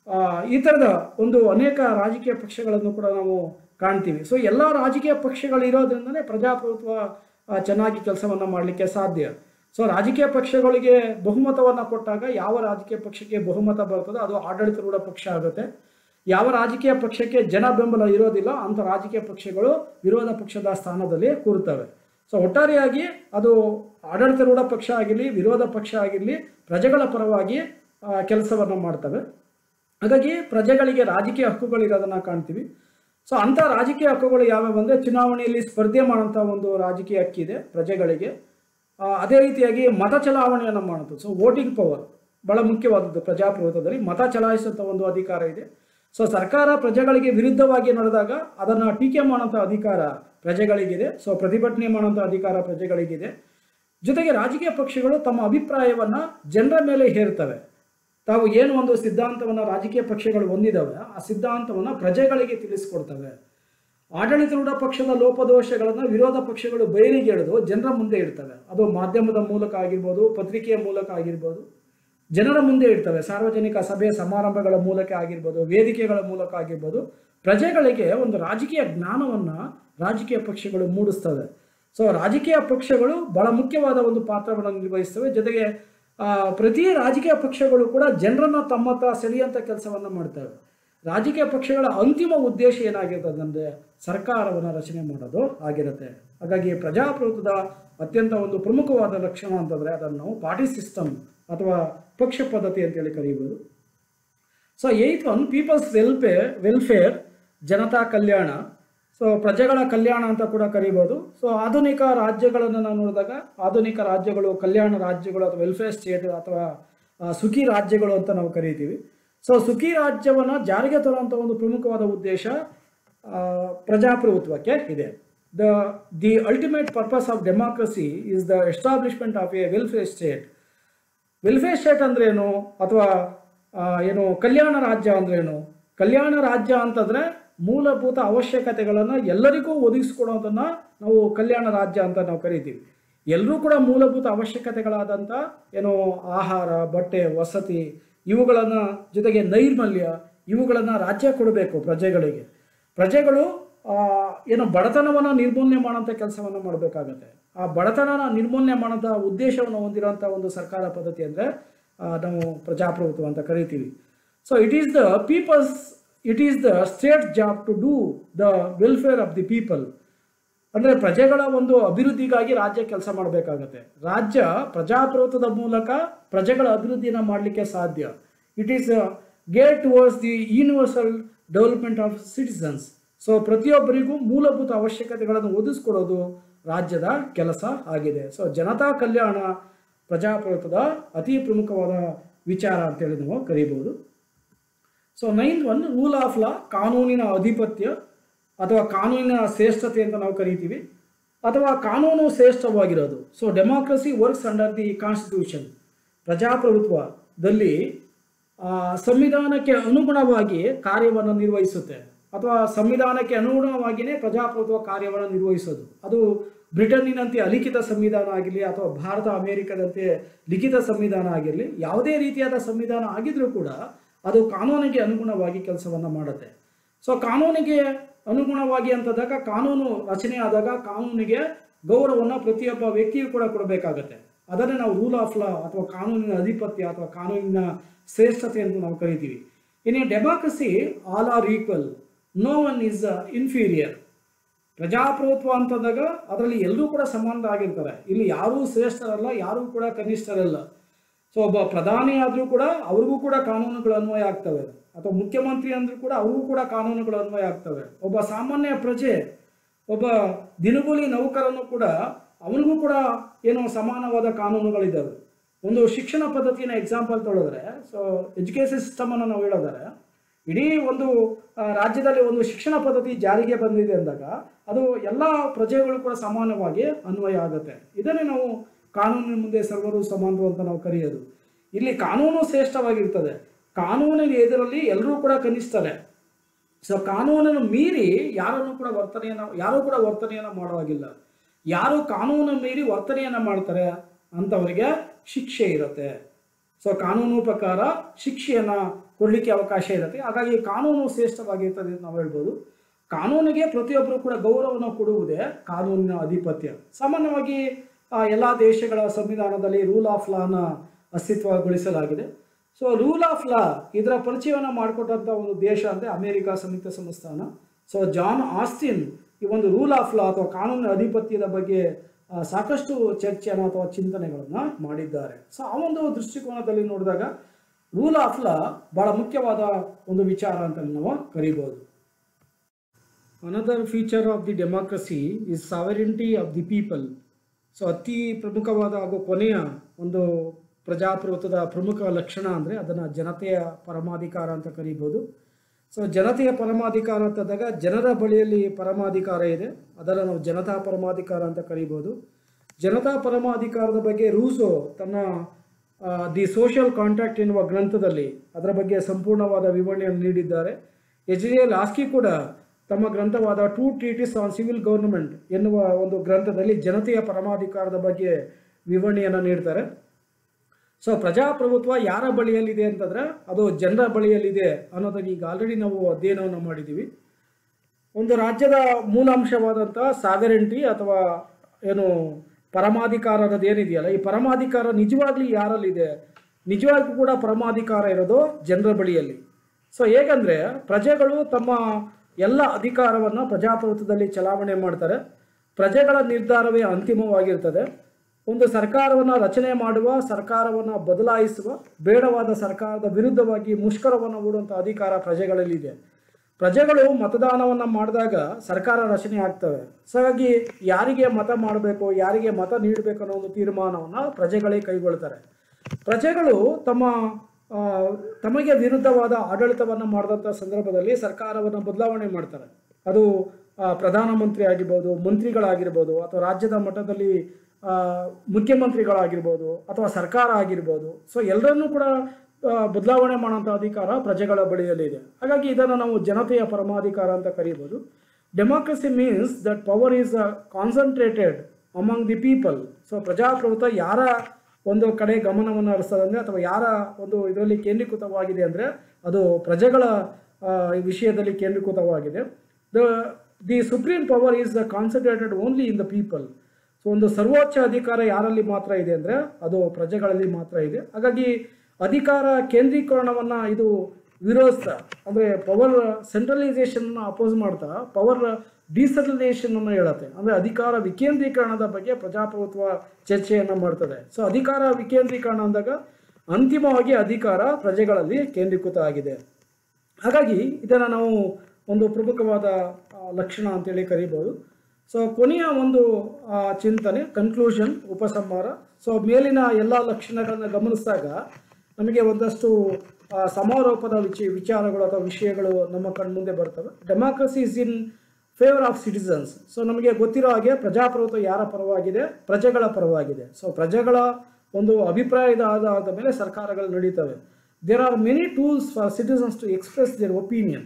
ಈ ಥರದ ಒಂದು ಅನೇಕ ರಾಜಕೀಯ ಪಕ್ಷಗಳನ್ನು ಕೂಡ ನಾವು ಕಾಣ್ತೀವಿ ಸೊ ಎಲ್ಲ ರಾಜಕೀಯ ಪಕ್ಷಗಳಿರೋದ್ರಿಂದನೇ ಪ್ರಜಾಪ್ರಭುತ್ವ ಆ, ಚೆನ್ನಾಗಿ ಕೆಲಸವನ್ನು ಮಾಡಲಿಕ್ಕೆ ಸಾಧ್ಯ ಸೊ ರಾಜಕೀಯ ಪಕ್ಷಗಳಿಗೆ ಬಹುಮತವನ್ನು ಕೊಟ್ಟಾಗ ಯಾವ ರಾಜಕೀಯ ಪಕ್ಷಕ್ಕೆ ಬಹುಮತ ಬರ್ತದೋ ಅದು ಆಡಳಿತಾರೂಢ ಪಕ್ಷ ಆಗುತ್ತೆ ಯಾವ ರಾಜಕೀಯ ಪಕ್ಷಕ್ಕೆ ಜನ ಬೆಂಬಲ ಇರೋದಿಲ್ಲ ಅಂಥ ರಾಜಕೀಯ ಪಕ್ಷಗಳು ವಿರೋಧ ಪಕ್ಷದ ಸ್ಥಾನದಲ್ಲಿ ಕೂರುತ್ತವೆ ಸೊ ಒಟ್ಟಾರೆಯಾಗಿ ಅದು ಆಡಳಿತಾರೂಢ ಪಕ್ಷ ಆಗಿರಲಿ ವಿರೋಧ ಪಕ್ಷ ಆಗಿರಲಿ ಪ್ರಜೆಗಳ ಪರವಾಗಿ ಕೆಲಸವನ್ನು ಮಾಡ್ತವೆ ಹಾಗಾಗಿ ಪ್ರಜೆಗಳಿಗೆ ರಾಜಕೀಯ ಹಕ್ಕುಗಳಿರೋದನ್ನು ಕಾಣ್ತೀವಿ ಸೊ ಅಂಥ ರಾಜಕೀಯ ಹಕ್ಕುಗಳು ಯಾವ್ಯಾವ ಅಂದರೆ ಚುನಾವಣೆಯಲ್ಲಿ ಸ್ಪರ್ಧೆ ಮಾಡೋಂಥ ಒಂದು ರಾಜಕೀಯ ಹಕ್ಕಿದೆ ಪ್ರಜೆಗಳಿಗೆ ಆ, ಅದೇ ರೀತಿಯಾಗಿ ಮತ ಚಲಾವಣೆಯನ್ನು ಮಾಡೋದು ಸೊ ವೋಟಿಂಗ್ ಪವರ್ ಬಹಳ ಮುಖ್ಯವಾದದ್ದು ಪ್ರಜಾಪ್ರಭುತ್ವದಲ್ಲಿ ಮತ ಚಲಾಯಿಸುವಂಥ ಒಂದು ಅಧಿಕಾರ ಇದೆ ಸೊ ಸರ್ಕಾರ ಪ್ರಜೆಗಳಿಗೆ ವಿರುದ್ಧವಾಗಿ ನಡೆದಾಗ ಅದನ್ನು ಟೀಕೆ ಮಾಡೋಂಥ ಅಧಿಕಾರ ಪ್ರಜೆಗಳಿಗಿದೆ ಸೊ ಪ್ರತಿಭಟನೆ ಮಾಡೋಂಥ ಅಧಿಕಾರ ಪ್ರಜೆಗಳಿಗಿದೆ ಜೊತೆಗೆ ರಾಜಕೀಯ ಪಕ್ಷಗಳು ತಮ್ಮ ಅಭಿಪ್ರಾಯವನ್ನು ಜನರ ಮೇಲೆ ಹೇರ್ತವೆ ತಾವು ಏನು ಒಂದು ಸಿದ್ಧಾಂತವನ್ನು ರಾಜಕೀಯ ಪಕ್ಷಗಳು ಹೊಂದಿದ್ದಾವೆ ಆ ಸಿದ್ಧಾಂತವನ್ನು ಪ್ರಜೆಗಳಿಗೆ ತಿಳಿಸ್ಕೊಡ್ತವೆ ಆಡಳಿತಾರೂಢ ಪಕ್ಷದ ಲೋಪದೋಷಗಳನ್ನು ವಿರೋಧ ಪಕ್ಷಗಳು ಬಯಲಿಗೆ ಎಳೆದು ಜನರ ಮುಂದೆ ಇಡ್ತವೆ ಅದು ಮಾಧ್ಯಮದ ಮೂಲಕ ಆಗಿರ್ಬೋದು ಪತ್ರಿಕೆಯ ಮೂಲಕ ಆಗಿರ್ಬೋದು ಜನರ ಮುಂದೆ ಇಡ್ತವೆ ಸಾರ್ವಜನಿಕ ಸಭೆ ಸಮಾರಂಭಗಳ ಮೂಲಕ ಆಗಿರ್ಬೋದು ವೇದಿಕೆಗಳ ಮೂಲಕ ಆಗಿರ್ಬೋದು ಪ್ರಜೆಗಳಿಗೆ ಒಂದು ರಾಜಕೀಯ ಜ್ಞಾನವನ್ನು ರಾಜಕೀಯ ಪಕ್ಷಗಳು ಮೂಡಿಸ್ತವೆ ಸೊ ರಾಜಕೀಯ ಪಕ್ಷಗಳು ಬಹಳ ಮುಖ್ಯವಾದ ಒಂದು ಪಾತ್ರವನ್ನು ನಿರ್ವಹಿಸ್ತವೆ ಜೊತೆಗೆ ಆ, ಪ್ರತಿ ರಾಜಕೀಯ ಪಕ್ಷಗಳು ಕೂಡ ಜನರನ್ನ ತಮ್ಮತ್ತ ಸೆಳೆಯುವಂಥ ಕೆಲಸವನ್ನು ಮಾಡ್ತವೆ ರಾಜಕೀಯ ಪಕ್ಷಗಳ ಅಂತಿಮ ಉದ್ದೇಶ ಏನಾಗಿರ್ತದೆ ಅಂದರೆ ಸರ್ಕಾರವನ್ನು ರಚನೆ ಮಾಡೋದು ಆಗಿರುತ್ತೆ ಹಾಗಾಗಿ ಪ್ರಜಾಪ್ರಭುತ್ವದ ಅತ್ಯಂತ ಒಂದು ಪ್ರಮುಖವಾದ ಲಕ್ಷಣ ಅಂತಂದರೆ ಅದನ್ನು ನಾವು ಪಾರ್ಟಿ ಸಿಸ್ಟಮ್ ಅಥವಾ ಪಕ್ಷ ಪದ್ಧತಿ ಅಂತೇಳಿ ಕರೀಬೋದು so eighth one people's welfare welfare ಜನತಾ ಕಲ್ಯಾಣ ಸೊ ಪ್ರಜೆಗಳ ಕಲ್ಯಾಣ ಅಂತ ಕೂಡ ಕರೀಬೋದು ಸೊ ಆಧುನಿಕ ರಾಜ್ಯಗಳನ್ನು ನಾವು ನೋಡಿದಾಗ ಆಧುನಿಕ ರಾಜ್ಯಗಳು ಕಲ್ಯಾಣ ರಾಜ್ಯಗಳು ಅಥವಾ ವೆಲ್ಫೇರ್ ಸ್ಟೇಟ್ ಅಥವಾ ಆ, ಸುಖಿ ರಾಜ್ಯಗಳು ಅಂತ ನಾವು ಕರಿತೀವಿ ಸೊ ಸುಖಿ ರಾಜ್ಯವನ್ನು ಜಾರಿಗೆ ತರುವಂಥ ಒಂದು ಪ್ರಮುಖವಾದ ಉದ್ದೇಶ ಆ, ಪ್ರಜಾಪ್ರಭುತ್ವಕ್ಕೆ ಇದೆ the the ultimate purpose of democracy is the establishment of a welfare state welfare state ಅಂದ್ರೇನು ಅಥವಾ ಆ, ಏನು ಕಲ್ಯಾಣ ರಾಜ್ಯ ಅಂದ್ರೇನು ಕಲ್ಯಾಣ ರಾಜ್ಯ ಅಂತಂದ್ರೆ ಮೂಲಭೂತ ಅವಶ್ಯಕತೆಗಳನ್ನು ಎಲ್ಲರಿಗೂ ಒದಗಿಸ್ಕೊಡೋದನ್ನ ನಾವು ಕಲ್ಯಾಣ ರಾಜ್ಯ ಅಂತ ನಾವು ಕರಿತೀವಿ ಎಲ್ಲರೂ ಕೂಡ ಮೂಲಭೂತ ಅವಶ್ಯಕತೆಗಳಾದಂಥ ಏನು ಆಹಾರ ಬಟ್ಟೆ ವಸತಿ ಇವುಗಳನ್ನು ಜೊತೆಗೆ ನೈರ್ಮಲ್ಯ ಇವುಗಳನ್ನು ರಾಜ್ಯ ಕೊಡಬೇಕು ಪ್ರಜೆಗಳಿಗೆ ಪ್ರಜೆಗಳು ಆ, ಏನು ಬಡತನವನ್ನು ನಿರ್ಮೂಲನೆ ಮಾಡೋಂಥ ಕೆಲಸವನ್ನು ಮಾಡಬೇಕಾಗತ್ತೆ ಆ ಬಡತನನ ನಿರ್ಮೂಲನೆ ಮಾಡೋಂಥ ಉದ್ದೇಶವನ್ನು ಹೊಂದಿರೋಂಥ ಒಂದು ಸರ್ಕಾರ ಪದ್ಧತಿ ಅಂದರೆ ನಾವು ಪ್ರಜಾಪ್ರಭುತ್ವ ಅಂತ ಕರಿತೀವಿ so it is the people's it is the state job to do the welfare of the people ಅಂದರೆ ಪ್ರಜೆಗಳ ಒಂದು ಅಭಿವೃದ್ಧಿಗಾಗಿ ರಾಜ್ಯ ಕೆಲಸ ಮಾಡಬೇಕಾಗತ್ತೆ ರಾಜ್ಯ ಪ್ರಜಾಪ್ರಭುತ್ವದ ಮೂಲಕ ಪ್ರಜೆಗಳ ಅಭಿವೃದ್ಧಿನ ಮಾಡಲಿಕ್ಕೆ ಸಾಧ್ಯ it is gate towards the universal development of citizens so ಪ್ರತಿಯೊಬ್ಬರಿಗೂ ಮೂಲಭೂತ ಅವಶ್ಯಕತೆಗಳನ್ನು ಒದಗಿಸ್ಕೊಡೋದು ರಾಜ್ಯದ ಕೆಲಸ ಆಗಿದೆ ಸೊ ಜನತಾ ಕಲ್ಯಾಣ ಪ್ರಜಾಪ್ರಭುತ್ವದ ಅತಿ ಪ್ರಮುಖವಾದ ವಿಚಾರ ಅಂತೇಳಿ ನಾವು ಕರೀಬಹುದು so ninth one rule of law ಕಾನೂನಿನ ಅಧಿಪತ್ಯ ಅಥವಾ ಕಾನೂನಿನ ಶ್ರೇಷ್ಠತೆ ಅಂತ ನಾವು ಕರಿತೀವಿ ಅಥವಾ ಕಾನೂನು ಶ್ರೇಷ್ಠವಾಗಿರೋದು so democracy works under the constitution ಪ್ರಜಾಪ್ರಭುತ್ವದಲ್ಲಿ ಆ, ಸಂವಿಧಾನಕ್ಕೆ ಅನುಗುಣವಾಗಿ ಕಾರ್ಯವನ್ನು ನಿರ್ವಹಿಸುತ್ತೆ ಅಥವಾ ಸಂವಿಧಾನಕ್ಕೆ ಅನುಗುಣವಾಗಿಯೇ ಪ್ರಜಾಪ್ರಭುತ್ವ ಕಾರ್ಯವನ್ನು ನಿರ್ವಹಿಸೋದು ಅದು ಬ್ರಿಟನ್ನಿನಂತೆ ಅಲಿಖಿತ ಸಂವಿಧಾನ ಆಗಿರಲಿ ಅಥವಾ ಭಾರತ ಅಮೆರಿಕದಂತೆ ಲಿಖಿತ ಸಂವಿಧಾನ ಆಗಿರಲಿ ಯಾವುದೇ ರೀತಿಯಾದ ಸಂವಿಧಾನ ಆಗಿದ್ರೂ ಕೂಡ ಅದು ಕಾನೂನಿಗೆ ಅನುಗುಣವಾಗಿ ಕೆಲಸವನ್ನು ಮಾಡುತ್ತೆ ಸೊ ಕಾನೂನಿಗೆ ಅನುಗುಣವಾಗಿ ಅಂತಂದಾಗ ಕಾನೂನು ರಚನೆ ಆದಾಗ ಕಾನೂನಿಗೆ ಗೌರವವನ್ನು ಪ್ರತಿಯೊಬ್ಬ ವ್ಯಕ್ತಿಯು ಕೂಡ ಕೊಡಬೇಕಾಗತ್ತೆ ಅದನ್ನೇ ನಾವು ರೂಲ್ ಆಫ್ ಲಾ ಅಥವಾ ಕಾನೂನಿನ ಅಧಿಪತ್ಯ ಅಥವಾ ಕಾನೂನಿನ ಶ್ರೇಷ್ಠತೆ ಅಂತ ನಾವು ಕರಿತೀವಿ in a democracy all are equal no one is inferior ಪ್ರಜಾಪ್ರಭುತ್ವ ಅಂತಂದಾಗ ಅದರಲ್ಲಿ ಎಲ್ಲರೂ ಕೂಡ ಸಮಾನರಾಗಿರ್ತಾರೆ ಇಲ್ಲಿ ಯಾರೂ ಶ್ರೇಷ್ಠರಲ್ಲ ಯಾರೂ ಕೂಡ ಕನಿಷ್ಠರಲ್ಲ ಸೊ ಒಬ್ಬ ಪ್ರಧಾನಿ ಆದರೂ ಕೂಡ ಅವ್ರಿಗೂ ಕೂಡ ಕಾನೂನುಗಳು ಅನ್ವಯ ಆಗ್ತವೆ ಅಥವಾ ಮುಖ್ಯಮಂತ್ರಿ ಅಂದ್ರೂ ಕೂಡ ಅವ್ರಿಗೂ ಕೂಡ ಕಾನೂನುಗಳು ಅನ್ವಯ ಆಗ್ತವೆ ಒಬ್ಬ ಸಾಮಾನ್ಯ ಪ್ರಜೆ ಒಬ್ಬ ದಿನಗೂಲಿ ನೌಕರನು ಕೂಡ ಅವನಿಗೂ ಕೂಡ ಏನು ಸಮಾನವಾದ ಕಾನೂನುಗಳಿದ್ದಾವೆ ಒಂದು ಶಿಕ್ಷಣ ಪದ್ಧತಿನ ಎಕ್ಸಾಂಪಲ್ ತೊಳೆದ್ರೆ ಸೊ ಎಜುಕೇಷನ್ ಸಿಸ್ಟಮನ್ನು ನಾವು ಹೇಳೋದಾರೆ ಇಡೀ ಒಂದು ಆ, ರಾಜ್ಯದಲ್ಲಿ ಒಂದು ಶಿಕ್ಷಣ ಪದ್ಧತಿ ಜಾರಿಗೆ ಬಂದಿದೆ ಅಂದಾಗ ಅದು ಎಲ್ಲ ಪ್ರಜೆಗಳು ಕೂಡ ಸಮಾನವಾಗಿ ಅನ್ವಯ ಆಗುತ್ತೆ ಇದನ್ನೇ ನಾವು ಕಾನೂನಿನ ಮುಂದೆ ಸರ್ವರು ಸಮಾನರು ಅಂತ ನಾವು ಕರೆಯೋದು ಇಲ್ಲಿ ಕಾನೂನು ಶ್ರೇಷ್ಠವಾಗಿರ್ತದೆ ಕಾನೂನಿನ ಎದುರಲ್ಲಿ ಎಲ್ಲರೂ ಕೂಡ ಕನಿಷ್ಠರೇ ಸೊ ಕಾನೂನನ್ನು ಮೀರಿ ಯಾರನ್ನು ಕೂಡ ವರ್ತನೆಯನ್ನು ಯಾರೂ ಕೂಡ ವರ್ತನೆಯನ್ನು ಮಾಡುವಾಗಿಲ್ಲ ಯಾರು ಕಾನೂನು ಮೀರಿ ವರ್ತನೆಯನ್ನು ಮಾಡ್ತಾರೆ ಅಂಥವರಿಗೆ ಶಿಕ್ಷೆ ಇರುತ್ತೆ ಸೊ ಕಾನೂನು ಪ್ರಕಾರ ಶಿಕ್ಷೆಯನ್ನು ಕೊಡಲಿಕ್ಕೆ ಅವಕಾಶ ಇರುತ್ತೆ ಹಾಗಾಗಿ ಕಾನೂನು ಶ್ರೇಷ್ಠವಾಗಿರ್ತದೆ ಅಂತ ನಾವು ಹೇಳ್ಬೋದು ಕಾನೂನಿಗೆ ಪ್ರತಿಯೊಬ್ಬರು ಕೂಡ ಗೌರವವನ್ನು ಕೊಡುವುದೇ ಕಾನೂನಿನ ಅಧಿಪತ್ಯ ಸಾಮಾನ್ಯವಾಗಿ ಎಲ್ಲ ದೇಶಗಳ ಸಂವಿಧಾನದಲ್ಲಿ ರೂಲ್ ಆಫ್ ಲಾನ ಅಸ್ತಿತ್ವಗೊಳಿಸಲಾಗಿದೆ ಸೊ ರೂಲ್ ಆಫ್ ಲಾ ಇದರ ಪರಿಚಯವನ್ನು ಮಾಡಿಕೊಟ್ಟಂಥ ಒಂದು ದೇಶ ಅಂದರೆ ಅಮೆರಿಕ ಸಂಯುಕ್ತ ಸಂಸ್ಥಾನ ಸೊ ಜಾನ್ ಆಸ್ಟಿನ್ ಈ ಒಂದು ರೂಲ್ ಆಫ್ ಲಾ ಅಥವಾ ಕಾನೂನಿನ ಅಧಿಪತ್ಯದ ಬಗ್ಗೆ ಆ, ಸಾಕಷ್ಟು ಚರ್ಚೆಯನ್ನು ಅಥವಾ ಚಿಂತನೆಗಳನ್ನು ಮಾಡಿದ್ದಾರೆ ಸೊ ಆ ಒಂದು ದೃಷ್ಟಿಕೋನದಲ್ಲಿ ನೋಡಿದಾಗ ರೂಲ್ ಆಫ್ ಲಾ ಬಹಳ ಮುಖ್ಯವಾದ ಒಂದು ವಿಚಾರ ಅಂತ ನಾವು ಕರಿಬೋದು another feature of the democracy is sovereignty of the people so ಅತಿ ಪ್ರಮುಖವಾದ ಹಾಗೂ ಕೊನೆಯ ಒಂದು ಪ್ರಜಾಪ್ರಭುತ್ವದ ಪ್ರಮುಖ ಲಕ್ಷಣ ಅಂದರೆ ಅದನ್ನು ಜನತೆಯ ಪರಮಾಧಿಕಾರ ಅಂತ ಕರೀಬೋದು ಸೊ ಜನತೆಯ ಪರಮಾಧಿಕಾರ ಅಂತಂದಾಗ ಜನರ ಬಳಿಯಲ್ಲಿ ಪರಮಾಧಿಕಾರ ಇದೆ ಅದನ್ನು ನಾವು ಜನತಾ ಪರಮಾಧಿಕಾರ ಅಂತ ಕರೀಬೋದು ಜನತಾ ಪರಮಾಧಿಕಾರದ ಬಗ್ಗೆ ರೂಸೋ ತನ್ನ ದಿ ಸೋಷಿಯಲ್ ಕಾಂಟ್ರಾಕ್ಟ್ ಎನ್ನುವ ಗ್ರಂಥದಲ್ಲಿ ಅದರ ಬಗ್ಗೆ ಸಂಪೂರ್ಣವಾದ ವಿವರಣೆಯನ್ನು ನೀಡಿದ್ದಾರೆ ಎಚ್ ಡಿ ಎಲ್ ಆಸ್ಕಿ ಕೂಡ ತಮ್ಮ ಗ್ರಂಥವಾದ two treatises on civil government ಎನ್ನುವ ಒಂದು ಗ್ರಂಥದಲ್ಲಿ ಜನತೆಯ ಪರಮಾಧಿಕಾರದ ಬಗ್ಗೆ ವಿವರಣೆಯನ್ನು ನೀಡ್ತಾರೆ ಸೊ ಪ್ರಜಾಪ್ರಭುತ್ವ ಯಾರ ಬಳಿಯಲ್ಲಿದೆ ಅಂತಂದ್ರೆ ಅದು ಜನರ ಬಳಿಯಲ್ಲಿದೆ ಅನ್ನೋದನ್ನ ಈಗ ಆಲ್ರೆಡಿ ನಾವು ಅಧ್ಯಯನವನ್ನು ಮಾಡಿದ್ದೀವಿ ಒಂದು ರಾಜ್ಯದ ಮೂಲಾಂಶವಾದಂಥ ಸಾವೆರೆಂಟಿ ಅಥವಾ ಏನು ಪರಮಾಧಿಕಾರ ಅನ್ನೋದು ಏನಿದೆಯಲ್ಲ ಈ ಪರಮಾಧಿಕಾರ ನಿಜವಾಗ್ಲೂ ಯಾರಲ್ಲಿದೆ ನಿಜವಾಗ್ಲೂ ಕೂಡ ಪರಮಾಧಿಕಾರ ಇರೋದು ಜನರ ಬಳಿಯಲ್ಲಿ ಸೊ ಹೇಗಂದ್ರೆ ಪ್ರಜೆಗಳು ತಮ್ಮ ಎಲ್ಲ ಅಧಿಕಾರವನ್ನು ಪ್ರಜಾಪ್ರಭುತ್ವದಲ್ಲಿ ಚಲಾವಣೆ ಮಾಡ್ತಾರೆ ಪ್ರಜೆಗಳ ನಿರ್ಧಾರವೇ ಅಂತಿಮವಾಗಿರ್ತದೆ ಒಂದು ಸರ್ಕಾರವನ್ನು ರಚನೆ ಮಾಡುವ ಸರ್ಕಾರವನ್ನು ಬದಲಾಯಿಸುವ ಬೇಡವಾದ ಸರ್ಕಾರದ ವಿರುದ್ಧವಾಗಿ ಮುಷ್ಕರವನ್ನು ಹೂಡುವಂಥ ಅಧಿಕಾರ ಪ್ರಜೆಗಳಲ್ಲಿದೆ ಪ್ರಜೆಗಳು ಮತದಾನವನ್ನು ಮಾಡಿದಾಗ ಸರ್ಕಾರ ರಚನೆ ಆಗ್ತವೆ ಸೊ ಹಾಗಾಗಿ ಯಾರಿಗೆ ಮತ ಮಾಡಬೇಕು ಯಾರಿಗೆ ಮತ ನೀಡಬೇಕು ಅನ್ನೋ ಒಂದು ತೀರ್ಮಾನವನ್ನು ಪ್ರಜೆಗಳೇ ಕೈಗೊಳ್ತಾರೆ ಪ್ರಜೆಗಳು ತಮ್ಮ ಆ, ತಮಗೆ ವಿರುದ್ಧವಾದ ಆಡಳಿತವನ್ನು ಮಾಡಿದಂಥ ಸಂದರ್ಭದಲ್ಲಿ ಸರ್ಕಾರವನ್ನು ಬದಲಾವಣೆ ಮಾಡ್ತಾರೆ ಅದು ಆ, ಪ್ರಧಾನಮಂತ್ರಿ ಆಗಿರ್ಬೋದು ಮಂತ್ರಿಗಳಾಗಿರ್ಬೋದು ಅಥವಾ ರಾಜ್ಯದ ಮಟ್ಟದಲ್ಲಿ ಆ, ಮುಖ್ಯಮಂತ್ರಿಗಳಾಗಿರ್ಬೋದು ಅಥವಾ ಸರ್ಕಾರ ಆಗಿರ್ಬೋದು ಸೊ ಎಲ್ಲರನ್ನೂ ಕೂಡ ಆ, ಬದಲಾವಣೆ ಮಾಡೋಂಥ ಅಧಿಕಾರ ಪ್ರಜೆಗಳ ಬಳಿಯಲ್ಲಿದೆ ಹಾಗಾಗಿ ಇದನ್ನು ನಾವು ಜನತೆಯ ಪರಮಾಧಿಕಾರ ಅಂತ ಕರೀಬೋದು democracy means that power is concentrated among the people so ಪ್ರಜಾಪ್ರಭುತ್ವ ಯಾರ ಒಂದು ಕಡೆ ಗಮನವನ್ನು ಹರಿಸ್ತದೆ ಅಂದರೆ ಅಥವಾ ಯಾರ ಒಂದು ಇದರಲ್ಲಿ ಕೇಂದ್ರೀಕೃತವಾಗಿದೆ ಅಂದರೆ ಅದು ಪ್ರಜೆಗಳ ಆ, ವಿಷಯದಲ್ಲಿ ಕೇಂದ್ರೀಕೃತವಾಗಿದೆ the the supreme power is the concentrated only in the people so ಒಂದು ಸರ್ವೋಚ್ಚ ಅಧಿಕಾರ ಯಾರಲ್ಲಿ ಮಾತ್ರ ಇದೆ ಅಂದರೆ ಅದು ಪ್ರಜೆಗಳಲ್ಲಿ ಮಾತ್ರ ಇದೆ ಹಾಗಾಗಿ ಅಧಿಕಾರ ಕೇಂದ್ರೀಕರಣವನ್ನು ಇದು ವಿರೋಧಿಸ್ತಾ ಅಂದರೆ ಪವರ್ ಸೆಂಟ್ರಲೈಸೇಷನ್ನ ಅಪೋಸ್ ಮಾಡ್ತಾ ಪವರ್ ಡಿಸೆಂಟ್ರಲೈಸೇಷನ್ ಅನ್ನು ಹೇಳುತ್ತೆ ಅಂದರೆ ಅಧಿಕಾರ ವಿಕೇಂದ್ರೀಕರಣದ ಬಗ್ಗೆ ಪ್ರಜಾಪ್ರಭುತ್ವ ಚರ್ಚೆಯನ್ನು ಮಾಡ್ತದೆ ಸೊ ಅಧಿಕಾರ ವಿಕೇಂದ್ರೀಕರಣ ಅಂದಾಗ ಅಂತಿಮವಾಗಿ ಅಧಿಕಾರ ಪ್ರಜೆಗಳಲ್ಲಿ ಕೇಂದ್ರೀಕೃತ ಆಗಿದೆ ಹಾಗಾಗಿ ಇದನ್ನು ನಾವು ಒಂದು ಪ್ರಮುಖವಾದ ಆ, ಲಕ್ಷಣ ಅಂತೇಳಿ ಕರಿಬೋದು ಸೊ ಕೊನೆಯ ಒಂದು ಆ, ಚಿಂತನೆ ಕನ್ಕ್ಲೂಷನ್ ಉಪಸಂಹಾರ ಸೊ ಮೇಲಿನ ಎಲ್ಲ ಲಕ್ಷಣಗಳನ್ನು ಗಮನಿಸಿದಾಗ ನಮಗೆ ಒಂದಷ್ಟು ಆ, ಸಮಾರೋಪದ ವಿಚ ವಿಚಾರಗಳು ಅಥವಾ ವಿಷಯಗಳು ನಮ್ಮ ಕಣ್ಮುಂದೆ ಬರ್ತವೆ democracy is in favour of citizens so ನಮಗೆ ಗೊತ್ತಿರೋ ಹಾಗೆ ಪ್ರಜಾಪ್ರಭುತ್ವ ಯಾರ ಪರವಾಗಿದೆ ಪ್ರಜೆಗಳ ಪರವಾಗಿದೆ ಸೊ ಪ್ರಜೆಗಳ ಒಂದು ಅಭಿಪ್ರಾಯದ ಆಧಾರದ ಮೇಲೆ ಸರ್ಕಾರಗಳು ನಡೀತವೆ there are many tools for citizens to express their opinion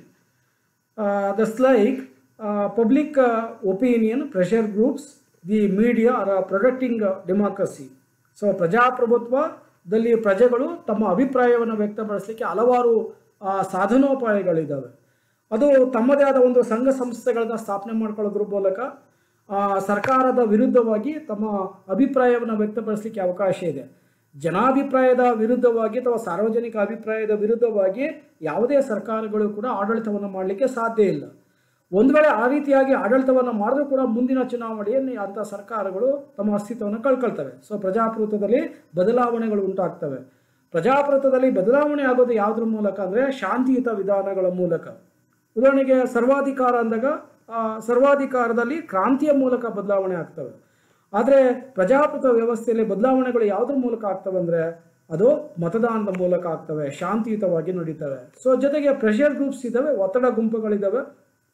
thus like public opinion pressure groups the media are protecting democracy so ಪ್ರಜಾಪ್ರಭುತ್ವದಲ್ಲಿ ಪ್ರಜೆಗಳು ತಮ್ಮ ಅಭಿಪ್ರಾಯವನ್ನು ವ್ಯಕ್ತಪಡಿಸಲಿಕ್ಕೆ ಹಲವಾರು ಆ, ಸಾಧನೋಪಾಯಗಳಿದ್ದಾವೆ ಅದು ತಮ್ಮದೇ ಆದ ಒಂದು ಸಂಘ ಸಂಸ್ಥೆಗಳನ್ನ ಸ್ಥಾಪನೆ ಮಾಡ್ಕೊಳ್ಳೋದ್ರ ಮೂಲಕ ಆ, ಸರ್ಕಾರದ ವಿರುದ್ಧವಾಗಿ ತಮ್ಮ ಅಭಿಪ್ರಾಯವನ್ನು ವ್ಯಕ್ತಪಡಿಸಲಿಕ್ಕೆ ಅವಕಾಶ ಇದೆ ಜನಾಭಿಪ್ರಾಯದ ವಿರುದ್ಧವಾಗಿ ಅಥವಾ ಸಾರ್ವಜನಿಕ ಅಭಿಪ್ರಾಯದ ವಿರುದ್ಧವಾಗಿ ಯಾವುದೇ ಸರ್ಕಾರಗಳು ಕೂಡ ಆಡಳಿತವನ್ನು ಮಾಡಲಿಕ್ಕೆ ಸಾಧ್ಯ ಇಲ್ಲ ಒಂದು ವೇಳೆ ಆ ರೀತಿಯಾಗಿ ಆಡಳಿತವನ್ನು ಮಾಡಿದ್ರೂ ಕೂಡ ಮುಂದಿನ ಚುನಾವಣೆಯಲ್ಲಿ ಅಂಥ ಸರ್ಕಾರಗಳು ತಮ್ಮ ಅಸ್ತಿತ್ವವನ್ನು ಕಳ್ಕೊಳ್ತವೆ ಸೊ ಪ್ರಜಾಪ್ರಭುತ್ವದಲ್ಲಿ ಬದಲಾವಣೆಗಳು ಉಂಟಾಗ್ತವೆ ಪ್ರಜಾಪ್ರಭುತ್ವದಲ್ಲಿ ಬದಲಾವಣೆ ಆಗೋದು ಯಾವುದ್ರ ಮೂಲಕ ಅಂದರೆ ಶಾಂತಿಯುತ ವಿಧಾನಗಳ ಮೂಲಕ ಉದಾಹರಣೆಗೆ ಸರ್ವಾಧಿಕಾರ ಅಂದಾಗ ಆ, ಸರ್ವಾಧಿಕಾರದಲ್ಲಿ ಕ್ರಾಂತಿಯ ಮೂಲಕ ಬದಲಾವಣೆ ಆಗ್ತವೆ ಆದರೆ ಪ್ರಜಾಪ್ರಭುತ್ವ ವ್ಯವಸ್ಥೆಯಲ್ಲಿ ಬದಲಾವಣೆಗಳು ಯಾವುದ್ರ ಮೂಲಕ ಆಗ್ತವೆ ಅಂದರೆ ಅದು ಮತದಾನದ ಮೂಲಕ ಆಗ್ತವೆ ಶಾಂತಿಯುತವಾಗಿ ನಡೀತವೆ ಸೊ ಜೊತೆಗೆ ಪ್ರೆಷರ್ ಗ್ರೂಪ್ಸ್ ಇದ್ದಾವೆ ಒತ್ತಡ ಗುಂಪುಗಳಿದ್ದಾವೆ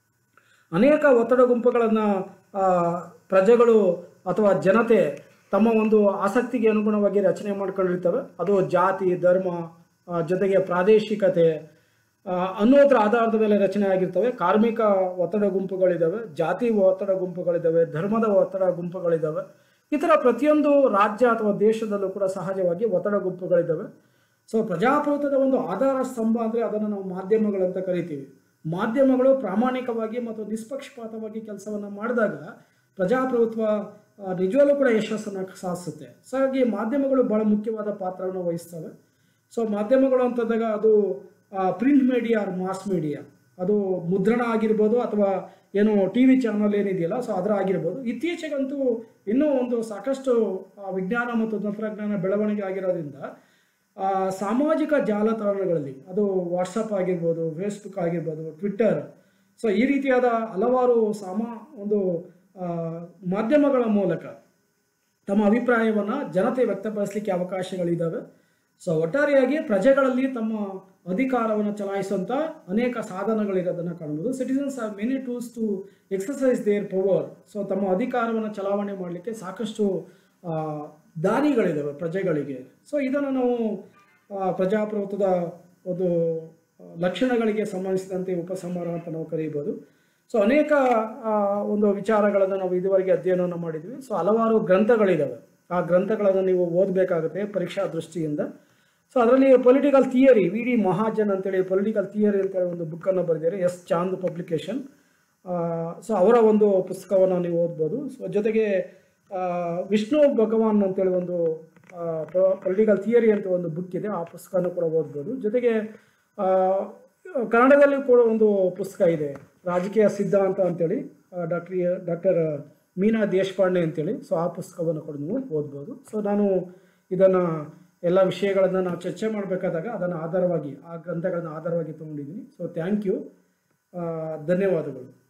ಅನೇಕ ಒತ್ತಡ ಗುಂಪುಗಳನ್ನು ಪ್ರಜೆಗಳು ಅಥವಾ ಜನತೆ ತಮ್ಮ ಒಂದು ಆಸಕ್ತಿಗೆ ಅನುಗುಣವಾಗಿ ರಚನೆ ಮಾಡ್ಕೊಂಡಿರ್ತವೆ ಅದು ಜಾತಿ ಧರ್ಮ ಆ, ಜೊತೆಗೆ ಪ್ರಾದೇಶಿಕತೆ ಆ, ಅನ್ನೋದ್ರ ಆಧಾರದ ಮೇಲೆ ರಚನೆ ಆಗಿರ್ತವೆ ಕಾರ್ಮಿಕ ಒತ್ತಡ ಗುಂಪುಗಳಿದ್ದಾವೆ ಜಾತಿ ಒತ್ತಡ ಗುಂಪುಗಳಿದ್ದಾವೆ ಧರ್ಮದ ಒತ್ತಡ ಗುಂಪುಗಳಿದ್ದಾವೆ ಈ ಥರ ಪ್ರತಿಯೊಂದು ರಾಜ್ಯ ಅಥವಾ ದೇಶದಲ್ಲೂ ಕೂಡ ಸಹಜವಾಗಿ ಒತ್ತಡ ಗುಂಪುಗಳಿದ್ದಾವೆ ಸೊ ಪ್ರಜಾಪ್ರಭುತ್ವದ ಒಂದು ಆಧಾರ ಸ್ತಂಭ ಅಂದರೆ ಅದನ್ನು ನಾವು ಮಾಧ್ಯಮಗಳಂತ ಕರಿತೀವಿ ಮಾಧ್ಯಮಗಳು ಪ್ರಾಮಾಣಿಕವಾಗಿ ಮತ್ತು ನಿಷ್ಪಕ್ಷಪಾತವಾಗಿ ಕೆಲಸವನ್ನು ಮಾಡಿದಾಗ ಪ್ರಜಾಪ್ರಭುತ್ವ ಆ, ನಿಜವಾಗ್ಲೂ ಕೂಡ ಯಶಸ್ಸನ್ನು ಸಾಧಿಸುತ್ತೆ ಸೊ ಹಾಗಾಗಿ ಮಾಧ್ಯಮಗಳು ಬಹಳ ಮುಖ್ಯವಾದ ಪಾತ್ರವನ್ನು ವಹಿಸ್ತವೆ ಸೊ ಮಾಧ್ಯಮಗಳು ಅಂತಂದಾಗ ಅದು print media or mass media ಅದು ಮುದ್ರಣ ಆಗಿರ್ಬೋದು ಅಥವಾ ಏನು ಟಿ ವಿ ಚಾನಲ್ ಏನಿದೆಯಲ್ಲ ಸೊ ಅದರ ಆಗಿರ್ಬೋದು ಇತ್ತೀಚೆಗಂತೂ ಇನ್ನೂ ಒಂದು ಸಾಕಷ್ಟು ಆ, ವಿಜ್ಞಾನ ಮತ್ತು ತಂತ್ರಜ್ಞಾನ ಬೆಳವಣಿಗೆ ಆಗಿರೋದ್ರಿಂದ ಆ, ಸಾಮಾಜಿಕ ಜಾಲತಾಣಗಳಲ್ಲಿ ಅದು ವಾಟ್ಸಪ್ ಆಗಿರ್ಬೋದು ಫೇಸ್ಬುಕ್ ಆಗಿರ್ಬೋದು ಟ್ವಿಟ್ಟರ್ ಸೊ ಈ ರೀತಿಯಾದ ಹಲವಾರು ಸಾಮ ಒಂದು ಆ, ಮಾಧ್ಯಮಗಳ ಮೂಲಕ ತಮ್ಮ ಅಭಿಪ್ರಾಯವನ್ನು ಜನತೆ ವ್ಯಕ್ತಪಡಿಸಲಿಕ್ಕೆ ಅವಕಾಶಗಳಿದ್ದಾವೆ ಸೊ ಒಟ್ಟಾರೆಯಾಗಿ ಪ್ರಜೆಗಳಲ್ಲಿ ತಮ್ಮ ಅಧಿಕಾರವನ್ನು ಚಲಾಯಿಸುವಂಥ ಅನೇಕ ಸಾಧನಗಳಿರೋದನ್ನು ಕಾಣ್ಬೋದು citizens are many tools to exercise their power so ತಮ್ಮ ಅಧಿಕಾರವನ್ನು ಚಲಾವಣೆ ಮಾಡಲಿಕ್ಕೆ ಸಾಕಷ್ಟು ಆ, ದಾರಿಗಳಿದ್ದಾವೆ ಪ್ರಜೆಗಳಿಗೆ ಸೊ ಇದನ್ನು ನಾವು ಆ, ಪ್ರಜಾಪ್ರಭುತ್ವದ ಒಂದು ಆ, ಲಕ್ಷಣಗಳಿಗೆ ಸಂಬಂಧಿಸಿದಂತೆ ಉಪಸಂಹಾರ ಅಂತ ನಾವು ಕರೀಬೋದು ಸೊ ಅನೇಕ ಆ, ಒಂದು ವಿಚಾರಗಳನ್ನು ನಾವು ಇದುವರೆಗೆ ಅಧ್ಯಯನವನ್ನು ಮಾಡಿದ್ವಿ ಸೊ ಹಲವಾರು ಗ್ರಂಥಗಳಿದ್ದಾವೆ ಆ ಗ್ರಂಥಗಳನ್ನು ನೀವು ಓದಬೇಕಾಗುತ್ತೆ ಪರೀಕ್ಷಾ ದೃಷ್ಟಿಯಿಂದ ಸೊ ಅದರಲ್ಲಿ political theory V D Mahajan ಅಂತೇಳಿ ಪೊಲಿಟಿಕಲ್ ಥಿಯರಿ ಅಂತೇಳಿ ಒಂದು ಬುಕ್ಕನ್ನು ಬರೆದಿದ್ದಾರೆ ಎಸ್ ಚಾಂದ್ ಪಬ್ಲಿಕೇಶನ್ ಸೊ ಅವರ ಒಂದು ಪುಸ್ತಕವನ್ನು ನೀವು ಓದ್ಬೋದು ಸೊ ಜೊತೆಗೆ ಆ, ವಿಷ್ಣು ಭಗವಾನ್ ಅಂತೇಳಿ ಒಂದು ಪೊಲಿಟಿಕಲ್ ಥಿಯರಿ ಅಂತ ಒಂದು ಬುಕ್ ಇದೆ ಆ ಪುಸ್ತಕನೂ ಕೂಡ ಓದ್ಬೋದು ಜೊತೆಗೆ ಆ, ಕನ್ನಡದಲ್ಲಿ ಕೂಡ ಒಂದು ಪುಸ್ತಕ ಇದೆ ರಾಜಕೀಯ ಸಿದ್ಧಾಂತ ಅಂತೇಳಿ ಡಾಕ್ಟರ್ ಡಾಕ್ಟರ್ ಮೀನಾ ದೇಶಪಾಂಡೆ ಅಂತೇಳಿ ಸೊ ಆ ಪುಸ್ತಕವನ್ನು ಕೂಡ ನೀವು ಓದ್ಬೋದು ಸೊ ನಾನು ಇದನ್ನು ಎಲ್ಲ ವಿಷಯಗಳನ್ನು ನಾವು ಚರ್ಚೆ ಮಾಡಬೇಕಾದಾಗ ಅದನ್ನು ಆಧಾರವಾಗಿ ಆ ಗ್ರಂಥಗಳನ್ನು ಆಧಾರವಾಗಿ ತೊಗೊಂಡಿದ್ದೀನಿ ಸೊ ಥ್ಯಾಂಕ್ ಯು ಧನ್ಯವಾದಗಳು